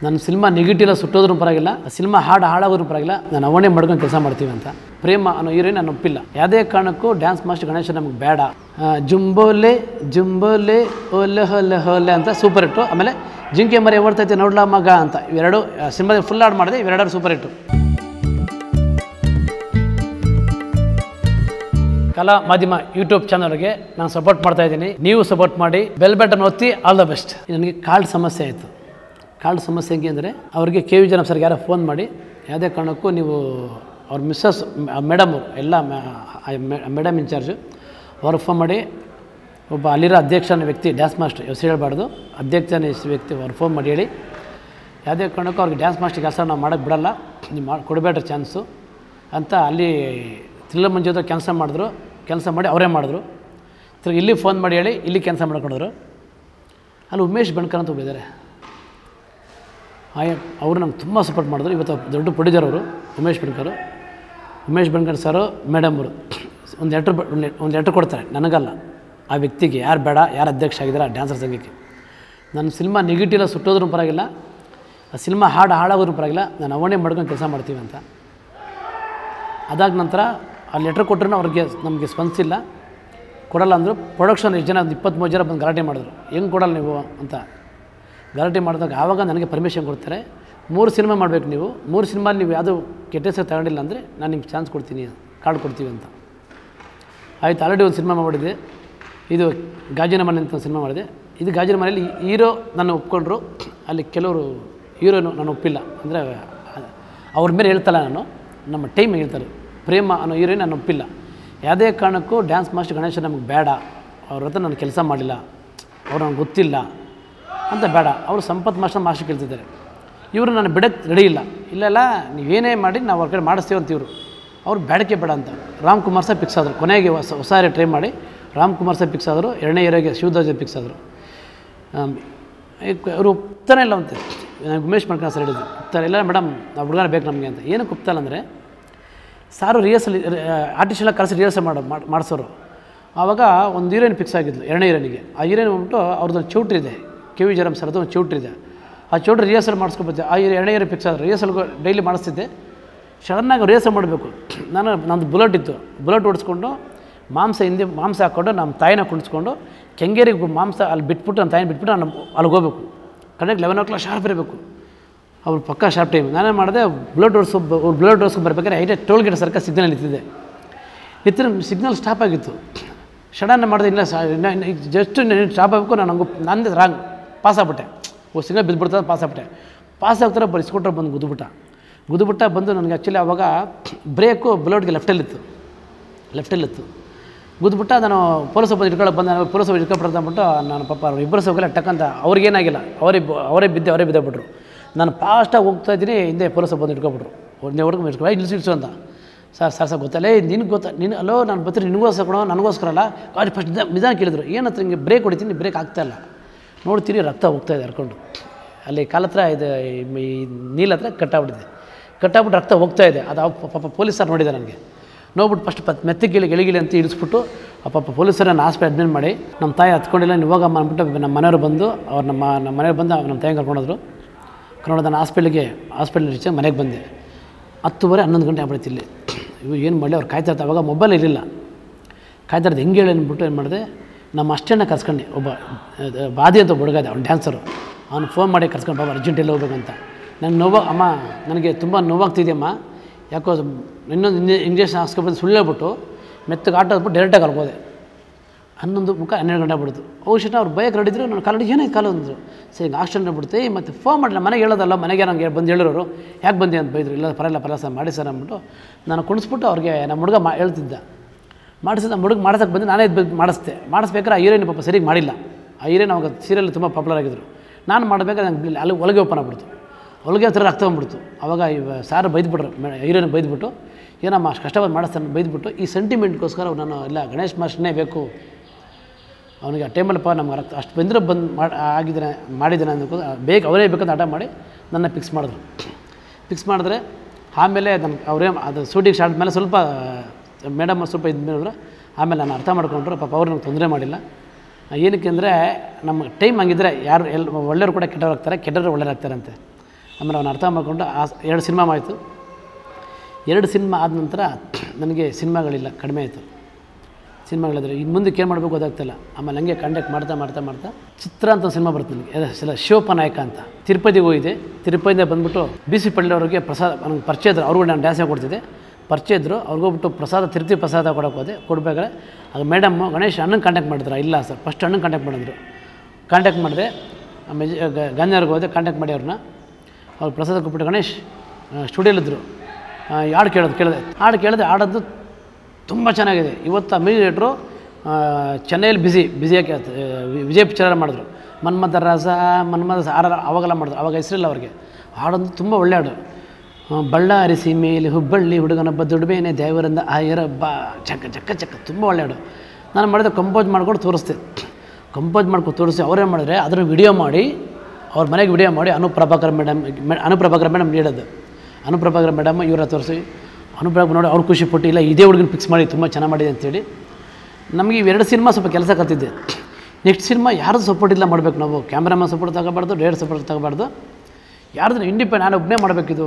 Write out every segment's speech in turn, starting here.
ನನ್ನ cinema negative ಸುಟ್ಟೋದ್ರೂ ಪರವಾಗಿಲ್ಲ cinema ಹಾಡು ಹಾಳಾಗೋದ್ರೂ ಪರವಾಗಿಲ್ಲ ನಾನು ಅವನೇ ಮಾಡ್ಕೊಂಡು ಕೆಲಸ ಮಾಡ್ತೀವಿ ಅಂತ ಪ್ರೇಮ ಅನ್ನೋ ಹೀರೋಯಿನ್ ನಾನು ಒಪ್ಪಿಲ್ಲ ಯಾವುದೇ ಕಾರಣಕ್ಕೂ ಡ್ಯಾನ್ಸ್ ಮಾಸ್ಟರ್ ಗಣೇಶ ನಮಗೆ ಬೇಡ ಆ, ಜುಂಬೋಲೆ ಜುಂಬೋಲೆ ಓಲೆ ಹೊಲೆ ಹೊಲೆ ಅಂತ ಸೂಪರ್ ಹಿಟ್ಟು ಆಮೇಲೆ ಜಿಂಕೆ ಮರಿ ಓಡ್ತೈತೆ ನೋಡ್ಲಾ ಮಗ ಅಂತ ಇವೆರಡು ಸಿನಿಮಾದ ಫುಲ್ ಹಾಡು ಮಾಡಿದೆ ಇವೆರಡು ಸೂಪರ್ ಹಿಟ್ಟು ಕಲಾ ಮಾಧ್ಯಮ ಯೂಟ್ಯೂಬ್ ಚಾನಲ್ಗೆ ನಾನು ಸಪೋರ್ಟ್ ಮಾಡ್ತಾ ಇದ್ದೀನಿ ನೀವು ಸಪೋರ್ಟ್ ಮಾಡಿ ಬೆಲ್ ಬಟನ್ ಒತ್ತಿ ಆಲ್ ದ ಬೆಸ್ಟ್ ನನಗೆ ಕಾಲ್ಡ್ ಸಮಸ್ಯೆ ಆಯಿತು ಕಾಲ್ಡ್ ಸಮಸ್ಯೆ ಹೆಂಗೆ ಅಂದರೆ ಅವರಿಗೆ ಕೆ ವಿ ಜನ ಸರ್ಗೆ ಯಾರೋ ಫೋನ್ ಮಾಡಿ ಯಾವುದೇ ಕಾರಣಕ್ಕೂ ನೀವು ಅವ್ರ ಮಿಸ್ಸಸ್ ಮೇಡಮ್ ಎಲ್ಲ ಮೇಡಮ್ ಇನ್ಚಾರ್ಜು ಅವ್ರಿಗೆ ಫೋನ್ ಮಾಡಿ ಒಬ್ಬ ಅಲ್ಲಿರೋ ಅಧ್ಯಕ್ಷನ ವ್ಯಕ್ತಿ ಡ್ಯಾನ್ಸ್ ಮಾಸ್ಟರ್ ಹೆಸರು ಹೇಳ್ಬಾರ್ದು ಅಧ್ಯಕ್ಷನ ಹೆಸರು ವ್ಯಕ್ತಿ ಅವ್ರು ಫೋನ್ ಮಾಡಿ ಹೇಳಿ ಯಾವುದೇ ಕಾರಣಕ್ಕೂ ಅವ್ರಿಗೆ ಡ್ಯಾನ್ಸ್ ಮಾಸ್ಟರ್ ಕೆಲಸ ನಾವು ಮಾಡೋಕ್ಕೆ ಬಿಡಲ್ಲ ನೀವು ಮಾಡಿ ಕೊಡಬೇಡ್ರಿ ಚಾನ್ಸು ಅಂತ ಅಲ್ಲಿ ತ್ರಿಲ್ಲ ಮಂಜು ಹತ್ರ ಕೆಲಸ ಮಾಡಿದ್ರು ಕೆಲಸ ಮಾಡಿ ಅವರೇ ಮಾಡಿದ್ರು ತಿರ್ಗಿ ಇಲ್ಲಿ ಫೋನ್ ಮಾಡಿ ಹೇಳಿ ಇಲ್ಲಿ ಕೆಲಸ ಮಾಡ್ಕೊಂಡ್ರು ಅಲ್ಲಿ ಉಮೇಶ್ ಬಣ್ಕರ್ ಅಂತ ಒಬ್ಬಿದ್ದಾರೆ ಆಯ ಅವರು ನಂಗೆ ತುಂಬ ಸಪೋರ್ಟ್ ಮಾಡಿದ್ರು ಇವತ್ತು ಅವ್ರು ದೊಡ್ಡ ಪ್ರೊಡ್ಯೂಸರ್ ಅವರು ಉಮೇಶ್ ಬಣ್ಕರು ಉಮೇಶ್ ಬಣ್ಕರ್ ಸರು ಮೇಡಮ್ ಅವರು ಒಂದು ಲೆಟ್ರ್ ಒಂದು ಲೆಟ್ರ್ ಕೊಡ್ತಾರೆ ನನಗಲ್ಲ ಆ ವ್ಯಕ್ತಿಗೆ ಯಾರು ಬೇಡ ಯಾರು ಅಧ್ಯಕ್ಷ ಆಗಿದ್ದಾರೆ ಆ ಡ್ಯಾನ್ಸರ್ ಸಂಘಕ್ಕೆ ನನ್ನ ಸಿನಿಮಾ ನೆಗೆಟಿವ್ ಸುಟ್ಟೋದ್ರೂ ಪರವಾಗಿಲ್ಲ ಆ ಸಿನಿಮಾ ಹಾಡು ಹಾಳಾಗೋದ್ರೂ ಪರವಾಗಿಲ್ಲ ನಾನು ಅವನೇ ಮಾಡ್ಕೊಂಡು ಕೆಲಸ ಮಾಡ್ತೀವಿ ಅಂತ ಅದಾದ ನಂತರ ಆ ಲೆಟ್ರ್ ಕೊಟ್ಟರು ಅವ್ರಿಗೆ ನಮಗೆ ಸ್ಪಂದಿಸಿಲ್ಲ ಕೊಡಲ್ಲ ಅಂದರು ಪ್ರೊಡಕ್ಷನ್ ಎಷ್ಟು ಜನ ಒಂದು ಇಪ್ಪತ್ತ್ಮೂರು ಜನ ಬಂದು ಗಲಾಟೆ ಮಾಡಿದ್ರು ಹೆಂಗೆ ಕೊಡಲ್ಲ ನೀವು ಅಂತ ಗಲಾಟೆ ಮಾಡಿದಾಗ ಆವಾಗ ನನಗೆ ಪರ್ಮಿಷನ್ ಕೊಡ್ತಾರೆ ಮೂರು ಸಿನಿಮಾ ಮಾಡಬೇಕು ನೀವು ಮೂರು ಸಿನಿಮಾ ನೀವು ಯಾವುದು ಕೆಟ್ಟ ಹೆಸರು ತಗೊಂಡಿಲ್ಲ ಅಂದರೆ ನಾನು ನಿಮ್ಗೆ ಚಾನ್ಸ್ ಕೊಡ್ತೀನಿ ಕಾರ್ಡ್ ಕೊಡ್ತೀವಿ ಅಂತ ಆಯ್ತು ಆಲ್ರೆಡಿ ಒಂದು ಸಿನಿಮಾ ಮಾಡಿದೆ ಇದು ಗಾಜಿನ ಮನೆ ಅಂತ ಒಂದು ಸಿನಿಮಾ ಮಾಡಿದೆ ಇದು ಗಾಜಿನ ಮನೆಯಲ್ಲಿ ಹೀರೋ ನನ್ನ ಒಪ್ಕೊಂಡ್ರು ಅಲ್ಲಿ ಕೆಲವರು ಹೀರೋನು ನಾನು ಒಪ್ಪಿಲ್ಲ ಅಂದರೆ ಅವ್ರ ಮೇಲೆ ಹೇಳ್ತಲ್ಲ ನಾನು ನಮ್ಮ ಟೈಮ್ ಹೇಳ್ತಾರೆ ಪ್ರೇಮ ಅನ್ನೋ ಹೀರೋಯಿನ್ ನಾನು ಒಪ್ಪಿಲ್ಲ ಯಾವುದೇ ಕಾರಣಕ್ಕೂ ಡ್ಯಾನ್ಸ್ ಮಾಸ್ಟರ್ ಗಣೇಶ ನಮಗೆ ಬೇಡ ಅವ್ರ ಹತ್ರ ನಾನು ಕೆಲಸ ಮಾಡಿಲ್ಲ ಅವ್ರು ನನಗೆ ಗೊತ್ತಿಲ್ಲ ಅಂತ ಬೇಡ ಅವರು ಸಂಪತ್ ಮಾಸ್ಟರ್ ಮಾಸ್ಟರ್ ಕೇಳ್ತಿದ್ದಾರೆ ಇವರು ನಾನು ಬಿಡಕ್ಕೆ ರೆಡಿ ಇಲ್ಲ ಇಲ್ಲೆಲ್ಲ ನೀವೇನೇ ಮಾಡಿ ನಾವು ಅವ್ರ ಕಡೆ ಮಾಡಿಸ್ತೀವಿ ಅಂತ ಇವರು ಅವ್ರು ಬೇಡಕ್ಕೆ ಬೇಡ ಅಂತ ರಾಮ್ ಕುಮಾರ್ ಸಹ ಫಿಕ್ಸ್ ಆದರು ಕೊನೆಗೆ ಹೊಸ ಹೊಸ ಟ್ರೈ ಮಾಡಿ ರಾಮ್ ಕುಮಾರ್ ಸಹ ಫಿಕ್ಸ್ ಆದರು ಎರಡನೇ ಏರಿಯಾಗೆ ಶಿವದಾಜ್ ಫಿಕ್ಸ್ ಆದರು ಅವರು ಒಪ್ತಾನೆ ಇಲ್ಲ ಅಂತೆ ನಾನು ಉಮೇಶ್ ಮಾಡ್ಕೊಂಡು ಸರ್ ಹೇಳಿದ್ರು ಒಪ್ತಾರೆ ಇಲ್ಲ ಮೇಡಮ್ ನಾವು ಹುಡುಗನ ಬೇಕು ನಮಗೆ ಅಂತ ಏನಕ್ಕೆ ಒಪ್ತಲ್ಲ ಅಂದರೆ ಸಾರು ರಿಹರ್ಸಲ್ ಆರ್ಟಿಸ್ಟ್ ಎಲ್ಲ ಕರೆಸಿ ರಿಹರ್ಸಲ್ ಮಾಡೋ ಮಾಡ್- ಮಾಡಿಸೋರು ಆವಾಗ ಒಂದು ಹೀರೋಯಿನ್ ಫಿಕ್ಸ್ ಆಗಿದ್ಲು ಎರಡನೇ ಹೀರೋನಿಗೆ ಆ ಹೀರೋಯಿನ್ ಬಂದ್ಬಿಟ್ಟು ಅವ್ರದ್ದು ಚೌಟ್ರಿ ಇದೆ ಕೆ ವಿ ಜರಮ್ ಸರ್ದು ಒಂದು ಚೌಟ್ರಿ ಇದೆ ಆ ಚೌಟ್ರಿ ರಿಹರ್ಸಲ್ ಮಾಡಿಸ್ಕೊಬೋದು ಆ ಹೀರೋ ಎರಡನೇ ಹೀರೋ ಫಿಕ್ಸ್ ಆದರು ರಿಹರ್ಸಲ್ಗೂ ಡೈಲಿ ಮಾಡಿಸ್ತಿದ್ದೆ ಸಡನ್ನಾಗಿ ರಿಹರ್ಸಲ್ ಮಾಡಬೇಕು ನಾನು ನಂದು ಬುಲೆಟ್ ಇತ್ತು ಬುಲೆಟ್ ಓಡಿಸ್ಕೊಂಡು ಮಾಂಸ ಹಿಂದೆ ಮಾಂಸ ಹಾಕ್ಕೊಂಡು ನಮ್ಮ ತಾಯಿನ ಕುಣಿಸ್ಕೊಂಡು ಕೆಂಗೇರಿಗೆ ಮಾಂಸ ಅಲ್ಲಿ ಬಿಟ್ಬಿಟ್ಟು ನಮ್ಮ ತಾಯಿನ ಬಿಟ್ಬಿಟ್ಟು ನಾನು ಅಲ್ಲಿಗೆ ಹೋಗ್ಬೇಕು correct eleven o'clock sharp ಇರಬೇಕು ಅವ್ರು ಪಕ್ಕ ಶಾರ್ಪ್ ಟೈಮ್ ನಾನೇನು ಮಾಡಿದೆ ಬ್ಲಡ್ ಓಡಿಸೋ ಬ್ಲಡ್ ಓಡಿಸ್ಕೊಂಡು ಬರ್ಬೇಕಾದ್ರೆ ಐಟೆ ಟೋಲ್ ಗೇಟ್ ಸರ್ಕಾರ ಸಿಗ್ನಲ್ ನಿಂತಿದೆ ನಿಂತಿರೋ ಸಿಗ್ನಲ್ ಸ್ಟಾಪ್ ಆಗಿತ್ತು ಸಡನ್ ಮಾಡಿದೆ ಇಲ್ಲ ಜಸ್ಟ್ ಸ್ಟಾಪ್ ಆಗಬೇಕು ನಾನು ಹಂಗೆ ನಂದು ರಾಂಗ್ ಪಾಸ್ ಆಗ್ಬಿಟ್ಟೆ ಓ ಸಿಗ್ನಲ್ ಬಿದ್ದುಬಿಡ್ತದೆ ಪಾಸ್ ಆಗ್ಬಿಟ್ಟೆ ಪಾಸ್ ಆಗ್ತಾರೆ ಬರೀ ಸ್ಕೂಟರ್ ಬಂದು ಗುದ್ದುಬಿಟ್ಟ ಗುದ್ದುಬಿಟ್ಟ ಬಂದು ನನಗೆ ಆ್ಯಕ್ಚುಲಿ ಅವಾಗ ಬ್ರೇಕು ಬ್ಲಡ್ಗೆ ಲೆಫ್ಟಲ್ಲಿತ್ತು ಲೆಫ್ಟಲ್ಲಿತ್ತು ಗುದ್ದುಬಿಟ್ಟ ನಾನು ಪೊಲೀಸ್ ಒಬ್ಬ ಇಟ್ಕೊಳ್ಳೋಕೆ ಬಂದ ನಾನು ಪೊಲೀಸ್ ಒಬ್ಬ ಇಟ್ಕೊಬಿಡ್ದು ಅಂದ್ಬಿಟ್ಟು ನಾನು ಪಾಪ ಅವ್ರು ಇಬ್ಬರು ಸೌಕರ್ಯ ಟಕ್ಕಂತ ಅವ್ರಿಗೇನಾಗಿಲ್ಲ ಅವರೇ ಅವರೇ ಬಿದ್ದೆ ಅವರೇ ಬಿದ್ದೋಗ್ಬಿಟ್ರು ನಾನು ಫಾಸ್ಟಾಗಿ ಹೋಗ್ತಾ ಇದ್ದೀನಿ ಹಿಂದೆ ಪೊಲೀಸ್ ಬಂದು ಇಟ್ಕೊಬಿಟ್ರು ಒಂದೇ ಹೊಡ್ಕೊಂಡು ಇಟ್ಕೊಂಡು ಇಳಿಸಿ ಇಳಿಸು ಅಂತ ಸರ್ ಸರ್ ಸರ್ ಗೊತ್ತಲ್ಲ ಏ ನಿನ್ಗೆ ಗೊತ್ತಾ ನೀನು ಅಲ್ಲೋ ನಾನು ಬರ್ತೀನಿ ನಿನಗೋಸ್ಕರ ಕೊಡೋ ನನಗೋಸ್ಕರ ಅಲ್ಲ ಗಾಡಿ ಫಸ್ಟ್ ನಿಧಾನ ಕೇಳಿದ್ರು ಏನತ್ರ ಹಿಂಗೆ ಬ್ರೇಕ್ ಹೊಡಿತೀನಿ ಬ್ರೇಕ್ ಆಗ್ತಾ ಇಲ್ಲ ನೋಡ್ತೀನಿ ರಕ್ತ ಹೋಗ್ತಾ ಇದೆ ಹರ್ಕೊಂಡು ಅಲ್ಲಿ ಕಾಲ ಹತ್ರ ಇದು ಈ ನೀಲ್ ಹತ್ರ ಕಟ್ಟಾಗ್ಬಿಟ್ಟಿದೆ ಕಟ್ಟಾಗ್ಬಿಟ್ಟು ರಕ್ತ ಹೋಗ್ತಾ ಇದೆ ಅದು ಅವ್ ಪಾಪ ಪೊಲೀಸರು ನೋಡಿದೆ ನನಗೆ ನೋಡ್ಬಿಟ್ಟು ಫಸ್ಟ್ ಪತ್ ಮೆತ್ತಗಿಳಿ ಗಿಳಿಗಿಳಿ ಅಂತ ಇಳಿಸ್ಬಿಟ್ಟು ಆ ಪಾಪ ಪೊಲೀಸರನ್ನು ಹಾಸ್ಪಿಟಲ್ ಅಡ್ಮಿಟ್ ಮಾಡಿ ನಮ್ಮ ತಾಯಿ ಹತ್ಕೊಂಡಿಲ್ಲ ನೀವು ಹೋಗಮ್ಮ ಅಂದ್ಬಿಟ್ಟು ನಮ್ಮ ಮನೆಯವರು ಬಂದು ಅವ್ರು ನಮ್ಮ ನಮ್ಮ ಮನೆಯವ್ರು ಬಂದು ನಮ್ಮ ತಾಯಿ ಕರ್ಕೊಂಡೋದ್ರು ಕರ್ಕೊಂಡು ನಾನು ಹಾಸ್ಪಿಟ್ಲಿಗೆ ಹಾಸ್ಪಿಟ್ಲ್ ರೀಚ್ ಮನೆಗೆ ಬಂದೆ ಹತ್ತುವರೆ ಹನ್ನೊಂದು ಗಂಟೆ ಆಗ್ಬಿಡುತ್ತೆ ಇಲ್ಲಿ ಇವು ಏನು ಮಾಡಲಿ ಅವ್ರು ಕಾಯ್ತಾ ಇರ್ತಾರೆ ಅವಾಗ ಮೊಬೈಲ್ ಇರಲಿಲ್ಲ ಕಾಯ್ತಾ ಇರೋದು ಹೆಂಗೆ ಹೇಳಿ ಅಂದ್ಬಿಟ್ಟು ಏನು ಮಾಡಿದೆ ನಮ್ಮ ಅಷ್ಟೇನ ಕರ್ಸ್ಕೊಂಡು ಒಬ್ಬ ಅಹ್, ಬಾದಿ ಅಂತ ಒಬ್ಬ ಹುಡುಗ ಇದೆ ಅವ್ನು ಡ್ಯಾನ್ಸರು ಅವ್ನು ಫೋನ್ ಮಾಡಿ ಕರ್ಸ್ಕೊಂಡು ಬಾಬಾ ಅರ್ಜೆಂಟಲ್ಲಿ ಹೋಗ್ಬೇಕಂತ ನಂಗೆ ನೋವು ಅಮ್ಮ ನನಗೆ ತುಂಬ ನೋವಾಗ್ತಿದೆಯಮ್ಮ ಯಾಕೋ ಇನ್ನೊಂದು ಇಂಜೆ ಇಂಜೆಕ್ಷನ್ ಹಾಕ್ಸ್ಕೊಬಂದು ಸುಳ್ಳು ಹೇಳ್ಬಿಟ್ಟು ಮೆತ್ತಗೆ ಆಟ ಹೋಗ್ಬಿಟ್ಟು ಡೈರೆಕ್ಟಾಗಿ ಅಲ್ಬೋದೆ ಹನ್ನೊಂದು ಮುಖ ಹನ್ನೆರಡು ಗಂಟೆ ಬಿಡ್ತು ಔಷಧ ಅವ್ರು ಬಯಕ್ಕೆ ರಡಿದ್ರು ನಾನು ಕಾಲಡಿ ಏನಾಯ್ತು ಕಾಲು ಅಂದರು ಸರಿ ಹಿಂಗೆ ಆಕ್ಸಿಡೆಂಟ್ ಬಿಡುತ್ತೆ ಮತ್ತು ಫೋನ್ ಮಾಡಿ ನಾನು ಮನೆಗೆ ಹೇಳೋದಲ್ಲ ಮನೆಗೆ ನಂಗೆ ಬಂದು ಹೇಳಿರೋರು ಯಾಕೆ ಬಂದಿ ಅಂತ ಬೈದರು ಇಲ್ಲ ಪರಲ್ಲ ಪರಲ್ಲ ಸರ್ ಮಾಡಿ ಸರ್ ಅಂದ್ಬಿಟ್ಟು ನಾನು ಕುಣಿಸ್ಬಿಟ್ಟು ಅವ್ರಿಗೆ ನಮ್ಮ ಹುಡುಗ ಮಾ ಹೇಳ್ತಿದ್ದ ಮಾಡಿಸಿದ ನಮ್ಮ ಹುಡುಗ ಮಾಡ್ಸಕ್ಕೆ ಬಂದು ನಾನೇ ಎದ್ದು ಮಾಡಿಸ್ದೆ ಮಾಡಿಸ್ಬೇಕಾದ್ರೆ ಆ ಹೀರೋಯಿನ್ ಪಾಪ ಸರಿಗೆ ಮಾಡಿಲ್ಲ ಆ ಹೀರೋಯಿನ್ ಅವಾಗ ಸೀರಿಯಲ್ ತುಂಬ ಪಾಪ್ಯುಲರ್ ಆಗಿದ್ರು ನಾನು ಮಾಡಬೇಕಾದ್ರೆ ನಂಗೆ ಅಲ್ಲಿ ಒಳಗೆ ಓಪನ್ ಆಗ್ಬಿಡ್ತು ಒಳಗೆ ಹತ್ರ ರಕ್ತ ಬಂದ್ಬಿಡ್ತು ಅವಾಗ ಇವ ಸಾರು ಬೈದ್ಬಿಟ್ರು ಹೀರೋಯಿನ್ ಬೈದ್ಬಿಟ್ಟು ಏನಮ್ಮ ಅಷ್ಟು ಕಷ್ಟಪಟ್ಟು ಮಾಡಿಸ್ತಾನೆ ಬೈದ್ಬಿಟ್ಟು ಈ ಸೆಂಟಿಮೆಂಟ್ಗೋಸ್ಕರ ನಾನು ಇಲ್ಲ ಗಣೇಶ್ ಮಾಸ್ಟರ್ನೇ ಬೇಕು ಅವನಿಗೆ ಆ ಟೈಮಲ್ಲಪ್ಪ ನಮ್ಗೆ ರಕ್ತ ಅಷ್ಟು ಬಂದರೆ ಬಂದು ಮಾಡಿ ಆಗಿದ್ದಾನೆ ಮಾಡಿದ್ದಾನೆ ಅಂದ್ಕೋ ಬೇಗ ಅವರೇ ಬೇಕಂತ ಹಠ ಮಾಡಿ ನನ್ನ ಫಿಕ್ಸ್ ಮಾಡಿದ್ರು ಫಿಕ್ಸ್ ಮಾಡಿದ್ರೆ ಆಮೇಲೆ ನನ್ನ ಅವರೇ ಅದು ಶೂಟಿಂಗ್ ಸ್ಟಾರ್ಟ್ ಮೇಲೆ ಸ್ವಲ್ಪ ಮೇಡಮ್ ಸ್ವಲ್ಪ ಇದು ಮಾಡಿದ್ರು ಆಮೇಲೆ ನಾನು ಅರ್ಥ ಮಾಡ್ಕೊಂಡ್ರು ಪಾಪ ಅವ್ರು ನಂಗೆ ತೊಂದರೆ ಮಾಡಿಲ್ಲ ಏನಕ್ಕೆ ಅಂದರೆ ನಮ್ಮ ಟೈಮ್ ಹಂಗಿದ್ರೆ ಯಾರು ಎಲ್ಲಿ ಒಳ್ಳೆಯವ್ರು ಕೂಡ ಕೆಟ್ಟವ್ರು ಆಗ್ತಾರೆ ಕೆಟ್ಟವರು ಒಳ್ಳೆಯವ್ರು ಆಗ್ತಾರಂತೆ ಆಮೇಲೆ ಅವನು ಅರ್ಥ ಮಾಡಿಕೊಂಡು ಆ ಎರಡು ಸಿನಿಮಾ ಆಯಿತು ಎರಡು ಸಿನಿಮಾ ಆದ ನಂತರ ನನಗೆ ಸಿನಿಮಾಗಳಿಲ್ಲ ಕಡಿಮೆ ಆಯಿತು ಸಿನಿಮಾಗಳಿದ್ರೆ ಇನ್ನು ಮುಂದಕ್ಕೆ ಏನು ಮಾಡಬೇಕು ಗೊತ್ತಾಗ್ತಿಲ್ಲ ಆಮೇಲೆ ಹಂಗೆ ಕಾಂಟ್ಯಾಕ್ಟ್ ಮಾಡ್ತಾ ಮಾಡ್ತಾ ಮಾಡ್ತಾ ಚಿತ್ರ ಅಂತ ಒಂದು ಸಿನಿಮಾ ಬರುತ್ತೆ ನನಗೆ ಸಲ ಶಿವಪ್ಪನಾಯಕ ಅಂತ ತಿರುಪತಿಗೆ ಹೋಗಿದೆ ತಿರುಪತಿಯಿಂದ ಬಂದ್ಬಿಟ್ಟು ಬಿ ಸಿ ಪಳ್ಳಿಯವರಿಗೆ ಪ್ರಸಾದ ನನಗೆ ಪರಿಚಯ ಇದ್ರು ಅವ್ರಿಗೂ ನಾನು ಡ್ಯಾನ್ಸ್ ಕೊಡ್ತಿದ್ದೆ ಪರಿಚಯ ಇದ್ದರು ಅವ್ರಿಗೋಗ್ಬಿಟ್ಟು ಪ್ರಸಾದ ತಿರುಪತಿ ಪ್ರಸಾದ ಕೊಡೋಕೆ ಹೋದೆ ಕೊಡಬೇಕಾದ್ರೆ ಆಗ ಮೇಡಮ್ಮು ಗಣೇಶ್ ಅಣ್ಣನ ಕಾಂಟ್ಯಾಕ್ಟ್ ಮಾಡಿದ್ರು ಇಲ್ಲ ಸರ್ ಫಸ್ಟ್ ಅಣ್ಣನ ಕಾಂಟ್ಯಾಕ್ಟ್ ಮಾಡಿದ್ರು ಕಾಂಟ್ಯಾಕ್ಟ್ ಮಾಡಿದೆ ಆಮೇಲೆ ಗಾಂಧಿನಗರ್ಗೆ ಹೋದೆ ಕಾಂಟ್ಯಾಕ್ಟ್ ಮಾಡಿ ಅವ್ರನ್ನ ಅವ್ರು ಪ್ರಸಾದ ಕೊಟ್ಬಿಟ್ಟು ಗಣೇಶ್ ಸ್ಟುಡಿಯೋಲಿದ್ದರು ಹಾಡು ಕೇಳೋದು ಕೇಳಿದೆ ಹಾಡು ಕೇಳಿದೆ ಹಾಡೋದು ತುಂಬ ಚೆನ್ನಾಗಿದೆ ಇವತ್ತು ಅಮಿಡಿಯೇಟ್ರು ಚೆನ್ನೈಯಲ್ಲಿ ಬಿಸಿ ಬ್ಯುಸಿಯಾಗಿ ವಿಜಯ್ ಪಿಕ್ಚರ್ ಮಾಡಿದ್ರು ಮನ್ಮಥ ರಸ ಮನ್ಮಥ ರಸ ಆರ ಅವಾಗೆಲ್ಲ ಮಾಡಿದ್ರು ಅವಾಗ ಹೆಸರಿಲ್ಲ ಅವ್ರಿಗೆ ಹಾಡೊಂದು ತುಂಬ ಒಳ್ಳೆ ಹಾಡು ಆ, ಬಳ್ಳಾರಿ ಸೀಮೆಯಲ್ಲಿ ಹುಬ್ಬಳ್ಳಿ ಹುಡುಗನೊಬ್ಬ ದುಡಿಮೇನೆ ದೇವರಿಂದ ಆಯರಬ್ಬ ಚಕ್ಕ ಚಕ್ಕ ಚಕ್ಕ ತುಂಬ ಒಳ್ಳೆ ಹಾಡು ನಾನು ಮಾಡಿದೆ ಕಂಪೋಸ್ ಮಾಡ್ಕೊಂಡು ತೋರಿಸ್ದೆ ಕಂಪೋಸ್ ಮಾಡ್ಕೊಂಡು ತೋರಿಸಿ ಅವ್ರೇನು ಮಾಡಿದ್ರೆ ಅದನ್ನು ವಿಡಿಯೋ ಮಾಡಿ ಅವ್ರ ಮನೆಗೆ ವಿಡಿಯೋ ಮಾಡಿ ಅನುಪ್ರಭಾಕರ್ ಮೇಡಮ್ ಅನುಪ್ರಭಾಕರ್ ಮೇಡಮ್ ನೀಡೋದು ಅನುಪ್ರಭಾಕರ್ ಮೇಡಮ್ ಇವರ ತೋರಿಸಿ ಅನುಪ್ರಭಾಕರ್ ನೋಡಿ ಅವ್ರು ಖುಷಿ ಪಟ್ಟು ಇಲ್ಲ ಇದೇ ಹುಡುಗನ ಫಿಕ್ಸ್ ಮಾಡಿ ತುಂಬ ಚೆನ್ನಾಗಿ ಮಾಡಿದೆ ಅಂತೇಳಿ ನಮಗೆ ಇವೆರಡು ಸಿನಿಮಾ ಸ್ವಲ್ಪ ಕೆಲಸ ಕಲ್ತಿದ್ದೆ ನೆಕ್ಸ್ಟ್ ಸಿನಿಮಾ ಯಾರ್ದು ಸಪೋರ್ಟ್ ಇಲ್ಲ ಮಾಡಬೇಕು ನಾವು ಕ್ಯಾಮ್ರಾಮನ್ ಸಪೋರ್ಟ್ ತಗೋಬಾರ್ದು ಡೇರ್ ಸಪೋರ್ಟ್ ತಗೋಬಾರ್ದು ಯಾರ್ದು ಇಂಡಿಪೆಂಡ್ ನಾನು ಒಬ್ಬನೇ ಮಾಡಬೇಕಿದು